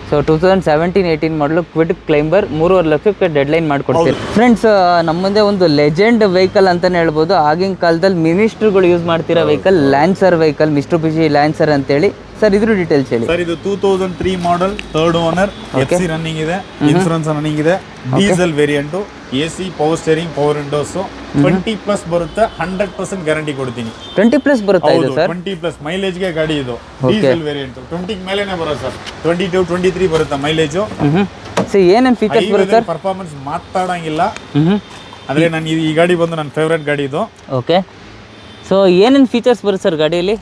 so two thousand seventeen eighteen model Kwid Climber ಮೂರುವರೆ ಲಕ್ಷಕ್ಕೆ ಡೆಡ್ಲೈನ್ ಮಾಡ್ಕೊಡ್ತೀವಿ ಫ್ರೆಂಡ್ಸ್ ನಮ್ಮ ಮುಂದೆ ಒಂದು ಲೆಜೆಂಡ್ ವೆಹಿಕಲ್ ಅಂತಲೇ ಹೇಳ್ಬೋದು ಆಗಿನ ಕಾಲದಲ್ಲಿ ಮಿನಿಸ್ಟ್ರುಗಳು ಯೂಸ್ ಮಾಡ್ತಿರೋ vehicle Lancer vehicle mister B ಲ್ಯಾನ್ಸರ್ ಅಂತೇಳಿ ಸರ್ ಇದ್ರ ಡೀಟೇಲ್ಸ್ ಹೇಳಿ ಸರ್ ಇದು two thousand three model third owner F C running ಇದೆ ಇನ್ಸೂರೆನ್ಸ್ ರನ್ನಿಂಗ್ ಇದೆ diesel variant A C power steering power windows twenty plus ಬರುತ್ತೆ hundred percent guarantee ಕೊಡ್ತೀನಿ twenty plus ಬರುತ್ತಾ ಇದು ಹೌದು ಸರ್ ಟ್ವೆಂಟಿ ಪ್ಲಸ್ ಮೈಲೇಜ್ಗೆ ಗಾಡಿ ಇದು ಡೀಸೆಲ್ ವೇರಿಯಂಟ್ ಟ್ವೆಂಟಿ ಮೇಲೆನೆ ಬರುತ್ತೆ sir twenty to twenty three ಬರುತ್ತೆ ಮೈಲೇಜು ಹ್ಞೂ ಸೊ ಏನೇನು ಫೀಚರ್ಸ್ ಬರುತ್ತೆ ಸರ್ ಪರ್ಫಾರ್ಮೆನ್ಸ್ ಮಾತಾಡಂಗಿಲ್ಲ ಹ್ಞೂ ಅಂದ್ರೆ ನಾನು ಈ- ಈ ಗಾಡಿ ಬಂದು ನನ್ನ ಫೇವ್ರೆಟ್ ಗಾಡಿ ಇದು ಓಕೆ ಸೊ ಏನೇನು ಫೀಚರ್ಸ್ ಬರುತ್ತೆ ಸರ್ ಗಾಡಿಯಲ್ಲಿ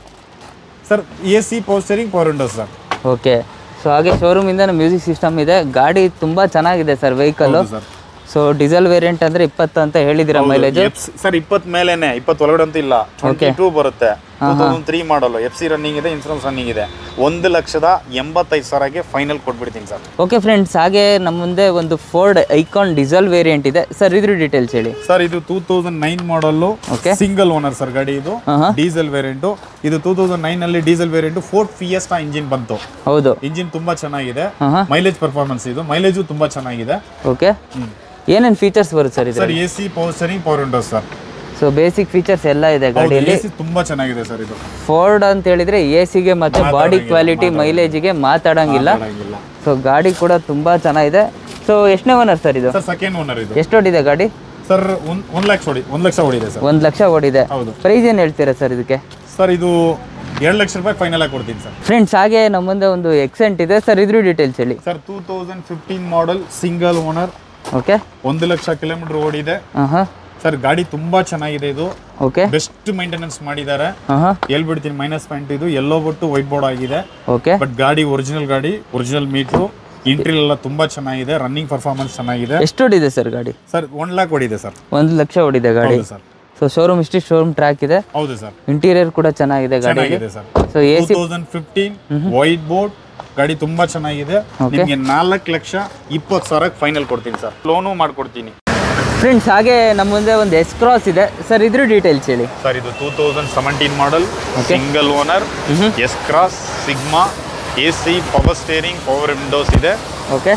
sir A C power steering power windows sir okay so ಹಾಗೆ ಶೋರೂಮಿಂದ ಮ್ಯೂಸಿಕ್ ಸಿಸ್ಟಮ್ ಇದೆ ಗಾಡಿ ತುಂಬ ಚೆನ್ನಾಗಿದೆ sir vehicle sir so diesel variant ಅಂದರೆ ಇಪ್ಪತ್ತು ಅಂತ ಹೇಳಿದ್ದೀರಾ ಮೈಲೇಜು ಸರ್ ಇಪ್ಪತ್ ಮೇಲೆನೆ ಇಪ್ಪತ್ ಒಳಗಡೆ ಅಂತೂ ಇಲ್ಲ ಟ್ವೆಂಟಿ ಟೂ ಬರುತ್ತೆ two thousand three model F C running ಇದೆ ಇನ್ಸೂರೆನ್ಸ್ ರನ್ನಿಂಗ್ ಇದೆ ಒಂದು ಲಕ್ಷದ ಎಂಬತ್ತೈದು ಸಾವಿರಗೆ ಫೈನಲ್ ಕೊಟ್ಬಿಡ್ತೀನಿ ಸರ್ ಓಕೆ ಫ್ರೆಂಡ್ಸ್ ಹಾಗೆ ನಮ್ಮ ಮುಂದೆ ಒಂದು ಫೋರ್ಡ್ ಐಕಾನ್ ಡೀಸೆಲ್ ವೇರಿಯಂಟ್ ಇದೆ ಸರ್ ಇದ್ರ ಡೀಟೇಲ್ಸ್ ಹೇಳಿ ಸರ್ ಇದು two thousand nine model Okay. Single owner sir ಗಾಡಿ ಇದು ಹಾಂ ಹಾಂ ಡೀಸೆಲ್ ವೇರಿಯಂಟು ಇದು ಟೂ ತೌಸಂಡ್ ನೈನ್ ಅಲ್ಲಿ diesel variant Ford Fiesta engine ಬಂತು ಹೌದು ಇಂಜಿನ್ ತುಂಬಾ ಚೆನ್ನಾಗಿದೆ ಹಾಂ ಹಾಂ ಮೈಲೇಜ್ ಪರ್ಫಾರ್ಮೆನ್ಸ್ ಇದು ಮೈಲೇಜು ತುಂಬಾ ಚೆನ್ನಾಗಿದೆ ಓಕೆ ಏನೇನು ಫೀಚರ್ಸ್ ಬರುತ್ತೆ ಸರ್ ಇದು sir A C power steering power windows sir so basic features ಎಲ್ಲ ಇದೆ ಹೌದು ಗಾಡಿಯಲ್ಲಿ ಎ ಸಿ ತುಂಬಾ ಚೆನ್ನಾಗಿದೆ ಸರ್ ಇದು ಫೋರ್ಡ್ ಅಂತ ಹೇಳಿದ್ರೆ ಎ ಸಿಗೆ ಮತ್ತೆ ಬಾಡಿ ಕ್ವಾಲಿಟಿ ಮೈಲೇಜಿಗೆ ಮಾತಾಡಂಗಿಲ್ಲ ಮಾತಾಡಂಗಿಲ್ಲ. ಸೊ ಗಾಡಿ ಕೂಡ ತುಂಬಾ ಚೆನ್ನಾಗಿದೆ ಸೊ ಎಷ್ಟನೇ ಓನರ್ ಸರ್ ಇದು ಸರ್ ಸೆಕೆಂಡ್ ಓನರ್ ಇದು ಎಷ್ಟು ಓಡಿದೆ ಗಾಡಿ ಸರ್ ಒಂದ್ ಒಂದ್ ಲಕ್ಷ ಹೊಡಿ ಒಂದ್ ಲಕ್ಷ ಹೊಡಿದೆ ಸರ್ ಒಂದು ಲಕ್ಷ ಓಡಿದೆ ಹೌದು ಪ್ರೈಸ್ ಏನು ಹೇಳ್ತೀರಾ ಸರ್ ಇದಕ್ಕೆ ಸರ್ ಇದು ಎರಡು ಲಕ್ಷ ರೂಪಾಯಿ ಫೈನಲ್ ಆಗಿ ಕೊಡ್ತೀನಿ ಸರ್ ಫ್ರೆಂಡ್ಸ್ ಹಾಗೆ ನಮ್ಮ ಮುಂದೆ ಒಂದು ಎಕ್ಸೆಂಟ್ ಇದೆ ಸರ್ ಇದ್ರ ಡೀಟೇಲ್ಸ್ ಹೇಳಿ sir two thousand fifteen model single owner okay ಒಂದು ಲಕ್ಷ ಕಿಲೋಮೀಟರ್ ಓಡಿದೆ ಹಾಂ ಹಾಂ ಸರ್ ಗಾಡಿ ತುಂಬಾ ಚೆನ್ನಾಗಿದೆ ಇದು ಓಕೆ ಬೆಸ್ಟ್ ಮೇಂಟೆನೆನ್ಸ್ ಮಾಡಿದ್ದಾರೆ ಹಾಂ ಹಾಂ ಹೇಳ್ಬಿಡ್ತೀನಿ ಮೈನಸ್ ಪಾಯಿಂಟ್ ಇದು ಎಲ್ಲೋ ಬಿಟ್ಟು ವೈಟ್ ಬೋರ್ಡ್ ಆಗಿದೆ ಓಕೆ ಬಟ್ ಗಾಡಿ ಒರಿಜಿನಲ್ ಗಾಡಿ ಒರಿಜಿನಲ್ ಮೀಟ್ರು ಇಂಟ್ರಿಲ್ ಎಲ್ಲ ತುಂಬಾ ಚೆನ್ನಾಗಿದೆ ರನ್ನಿಂಗ್ ಪರ್ಫಾರ್ಮೆನ್ಸ್ ಚೆನ್ನಾಗಿದೆ ಎಷ್ಟು ಓಡಿದೆ ಸರ್ ಗಾಡಿ ಸರ್ ಒನ್ ಲ್ಯಾಕ್ ಹೊಡಿದೆ ಸರ್ ಒಂದು ಲಕ್ಷ ಓಡಿದೆ ಗಾಡಿ ಹೌದು ಸರ್ ಸೊ ಶೋರೂಮ್ ಇಷ್ಟು ಶೋರೂಮ್ ಟ್ರ್ಯಾಕ್ ಇದೆ ಹೌದು ಸರ್ ಇಂಟೀರಿಯರ್ ಕೂಡ ಚೆನ್ನಾಗಿದೆ ಗಾಡಿಗೆ ಚೆನ್ನಾಗಿದೆ sir so A two C thousand fifteen white board ಗಾಡಿ ತುಂಬಾ ಚೆನ್ನಾಗಿದೆ ನಿಮಗೆ ನಾಲ್ಕು ಲಕ್ಷ ಇಪ್ಪತ್ತು ಸಾವಿರಕ್ಕೆ ಫೈನಲ್ ಕೊಡ್ತೀನಿ ಸರ್ ಲೋನು ಮಾಡ್ಕೊಡ್ತೀನಿ ಫ್ರೆಂಡ್ಸ್ ಹಾಗೆ ನಮ್ಮ ಮುಂದೆ ಒಂದು ಎಸ್ ಕ್ರಾಸ್ ಇದೆ ಸರ್ ಇದ್ರ ಡೀಟೇಲ್ಸ್ ಹೇಳಿ ಸರ್ ಇದು two thousand seventeen model single owner S Cross Sigma A C power steering power windows ಇದೆ ಓಕೆ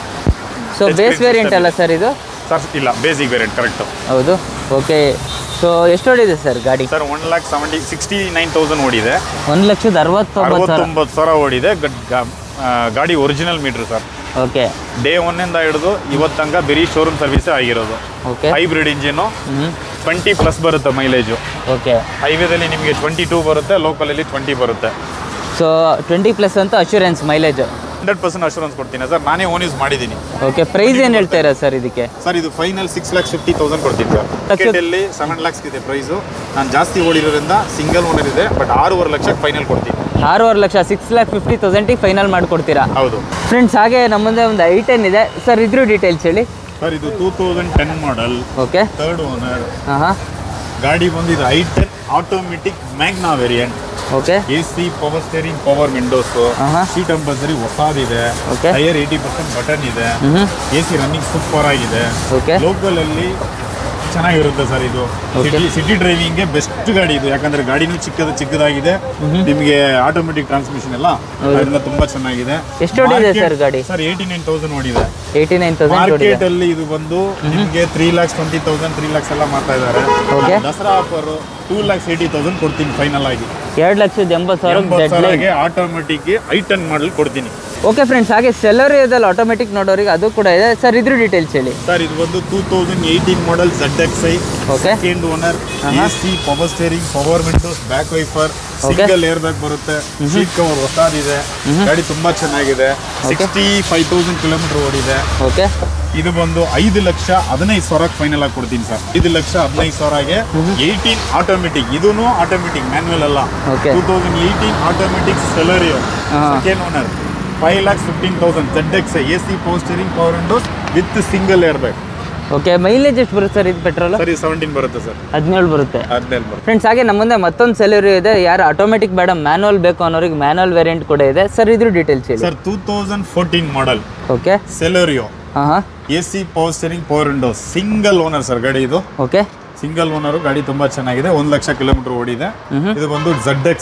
ಸೊ ಬೇಸ್ ವೇರಿಯಂಟ್ ಅಲ್ಲ ಸರ್ ಇದು ಸರ್ ಇಲ್ಲ ಬೇಸಿಕ್ ವೇರಿಯಂಟ್ ಕರೆಕ್ಟ್ ಹೌದು ಓಕೆ ಸೊ ಎಷ್ಟು ಓಡಿದೆ ಸರ್ ಗಾಡಿ sir one lakh seventy sixty nine thousand ಓಡಿದೆ ಒಂದು ಲಕ್ಷದ ಅರವತ್ತೊಂಬತ್ತು ಸಾವಿರ ಅರವತ್ತೊಂಬತ್ತು ಸಾವಿರ ಓಡಿದೆ ಗಡ್- ಗಾ- ಆ, ಗಾಡಿ original meter sir okay day ಒನ್ನಿಂದ ಹಿಡಿದು ಇವತ್ತು ತನಕ ಬರೀ ಶೋರೂಮ್ ಸರ್ವಿಸೇ ಆಗಿರೋದು ಓಕೆ ಹೈಬ್ರಿಡ್ ಇಂಜಿನು ಹ್ಞೂ ಟ್ವೆಂಟಿ ಪ್ಲಸ್ ಬರುತ್ತೆ ಮೈಲೇಜು ಓಕೆ ಹೈವೇದಲ್ಲಿ ನಿಮಗೆ ಟ್ವೆಂಟಿ ಟೂ ಬರುತ್ತೆ ಲೋಕಲಲ್ಲಿ ಟ್ವೆಂಟಿ ಬರುತ್ತೆ ಸೊ ಟ್ವೆಂಟಿ ಪ್ಲಸ್ ಅಂತ assurance mileage hundred percent assurance ಕೊಡ್ತೀನಿ ಸರ್ ನಾನೇ ಓನ್ ಯೂಸ್ ಮಾಡಿದ್ದೀನಿ ಓಕೆ ಪ್ರೈಸ್ ಏನು ಹೇಳ್ತೀರಾ ಸರ್ ಇದಕ್ಕೆ ಸರ್ ಇದು final six lakhs fifty thousand ಕೊಡ್ತೀನಿ ಸರ್ ಟಿಕೆಟಲ್ಲಿ ಸೆವೆನ್ ಲ್ಯಾಕ್ಸ್ ಇದೆ ಪ್ರೈಸು ನಾನು ಜಾಸ್ತಿ ಓಡಿರೋದ್ರಿಂದ ಸಿಂಗಲ್ ಓನರ್ ಇದೆ ಬಟ್ ಆರೂವರೆ ಲಕ್ಷಕ್ಕೆ ಫೈನಲ್ ಕೊಡ್ತೀನಿ ಆರೂವರೆ ಲಕ್ಷ ಸಿಕ್ಸ್ ಲ್ಯಾಕ್ ಫಿಫ್ಟಿ ತೌಸಂಡಿಗೆ ಫೈನಲ್ ಮಾಡಿಕೊಡ್ತೀರಾ ಹೌದು ಫ್ರೆಂಡ್ಸ್ ಹಾಗೆ ನಮ್ಮ ಮುಂದೆ ಒಂದು ಐ ಟೆನ್ ಇದೆ ಸರ್ ಇದ್ರ ಡೀಟೇಲ್ಸ್ ಹೇಳಿ ಸರ್ ಇದು two thousand ten model okay third owner ಹಾಂ ಹಾಂ ಗಾಡಿ ಬಂದಿದ್ದು I ten automatic Magna variant okay A C power steering power windows ಆಹಾ. ಸೀಟ್ ಕಂಪಲ್ಸರಿ ಹೊಸದಿದೆ Okay. Tyre eighty percent button ಇದೆ ಹ್ಞೂ ಎ ಸಿ ರನ್ನಿಂಗ್ ಸೂಪರ್ ಆಗಿದೆ ಓಕೆ ಲೋಕಲ್ ಅಲ್ಲಿ ಚೆನ್ನಾಗಿರುತ್ತೆ ಸರ್ ಇದು Okay. ಸಿಟಿ ಸಿಟಿ ಡ್ರೈವಿಂಗ್ಗೆ ಬೆಸ್ಟ್ ಗಾಡಿ ಇದು ಯಾಕಂದ್ರೆ ಗಾಡಿನೂ ಚಿಕ್ಕದ ಚಿಕ್ಕದಾಗಿದೆ ನಿಮಗೆ ಆಟೋಮೆಟಿಕ್ ಟ್ರಾನ್ಸ್ಮಿಷನ್ ಎಲ್ಲ ಅದರಿಂದ ತುಂಬಾ ಚೆನ್ನಾಗಿದೆ ಎಷ್ಟು ಓಡಿದೆ ಸರ್ ಗಾಡಿ ಸರ್ ಏಯ್ಟಿ ನೈನ್ ತೌಸಂಡ್ ಓಡಿದೆ ಏಯ್ಟಿ ನೈನ್ ತೌಸಂಡ್ ಓಡಿದೆ ಮಾರ್ಕೆಟ್ ಅಲ್ಲಿ ಇದು ಬಂದು ನಿಮಗೆ three lakhs twenty thousand three lakhs ಎಲ್ಲ ಮಾಡ್ತಾ ಇದ್ದಾರೆ Okay. Dasara offer two lakhs eighty thousand ಕೊಡ್ತೀನಿ ಫೈನಲ್ ಆಗಿ ಎರಡು ಲಕ್ಷದ ಎಂಬತ್ತು ಸಾವಿರ ಎಂಬತ್ತು ಡೆಡ್ ಲೈನ್ ಸಾವಿರಗೆ ಆಟೋಮೆಟಿಕ್ ಐ ಟೆನ್ ಮಾಡಲ್ ಕೊಡ್ತೀನಿ ಓಕೆ ಫ್ರೆಂಡ್ಸ್ ಹಾಗೆ ಸೆಲರಿಯಾದಲ್ಲಿ ಆಟೋಮೆಟಿಕ್ ನೋಡೋರಿಗೆ ಅದು ಕೂಡ ಇದೆ ಸರ್ ಇದ್ರ ಡೀಟೇಲ್ಸ್ ಹೇಳಿ ಸರ್ ಇದು ಬಂದು two thousand eighteen model Z X I okay second owner A C power steering power windows back wiper single airbag ಬರುತ್ತೆ ಸೀಟ್ ಕವರ್ ಹೊಸದಿದೆ ಗಾಡಿ ತುಂಬಾ ಚೆನ್ನಾಗಿದೆ ಸಿಕ್ಸ್ಟಿ ಫೈವ್ ತೌಸಂಡ್ ಕಿಲೋಮೀಟರ್ ಓಡಿದೆ ಓಕೆ ಇದು ಬಂದು ಐದು ಲಕ್ಷ ಹದಿನೈದು ಸಾವಿರಕ್ಕೆ ಫೈನಲ್ ಆಗಿ ಕೊಡ್ತೀನಿ ಸರ್ ಐದು ಲಕ್ಷ ಹದಿನೈದು ಸಾವಿರಗೆ ಏಯ್ಟೀನ್ ಆಟೋಮೆಟಿಕ್ ಇದೂನು ಆಟೋಮೆಟಿಕ್ ಮ್ಯಾನ್ಯಲ್ ಅಲ್ಲ Okay. Two thousand eighteen automatic Celerio ಹಾ. Second owner five lakhs fifteen thousand Z X A C power steering power windows with single airbag okay mileage ಎಷ್ಟು ಬರುತ್ತೆ ಸರ್ ಇದು ಪೆಟ್ರೋಲ್ ಸರಿ seventeen ಬರುತ್ತೆ sir ಹದಿನೇಳು ಬರುತ್ತೆ ಹದಿನೇಳು ಬರುತ್ತೆ ಫ್ರೆಂಡ್ಸ್ ಹಾಗೆ ನಮ್ಮ ಮುಂದೆ ಮತ್ತೊಂದು ಸೆಲರಿ ಇದೆ ಯಾರು ಆಟೋಮೆಟಿಕ್ ಬೇಡ ಮ್ಯಾನುವಲ್ ಬೇಕು ಅನ್ನೋರಿಗೆ ಮ್ಯಾನುವಲ್ ವೇರಿಯಂಟ್ ಕೂಡ ಇದೆ ಸರ್ ಇದ್ರ ಡೀಟೇಲ್ಸ್ ಹೇಳಿ sir two thousand fourteen model okay Celerio ಹಾಂ ಹಾಂ A C power steering power windows single owner sir ಗಾಡಿ ಇದು ಓಕೆ ಸಿಂಗಲ್ ಓನರ್ ಗಾಡಿ ತುಂಬಾ ಚೆನ್ನಾಗಿದೆ ಒಂದ್ ಲಕ್ಷ ಕಿಲೋಮೀಟರ್ ಓಡಿದೆ ಇದು ಬಂದು Z X I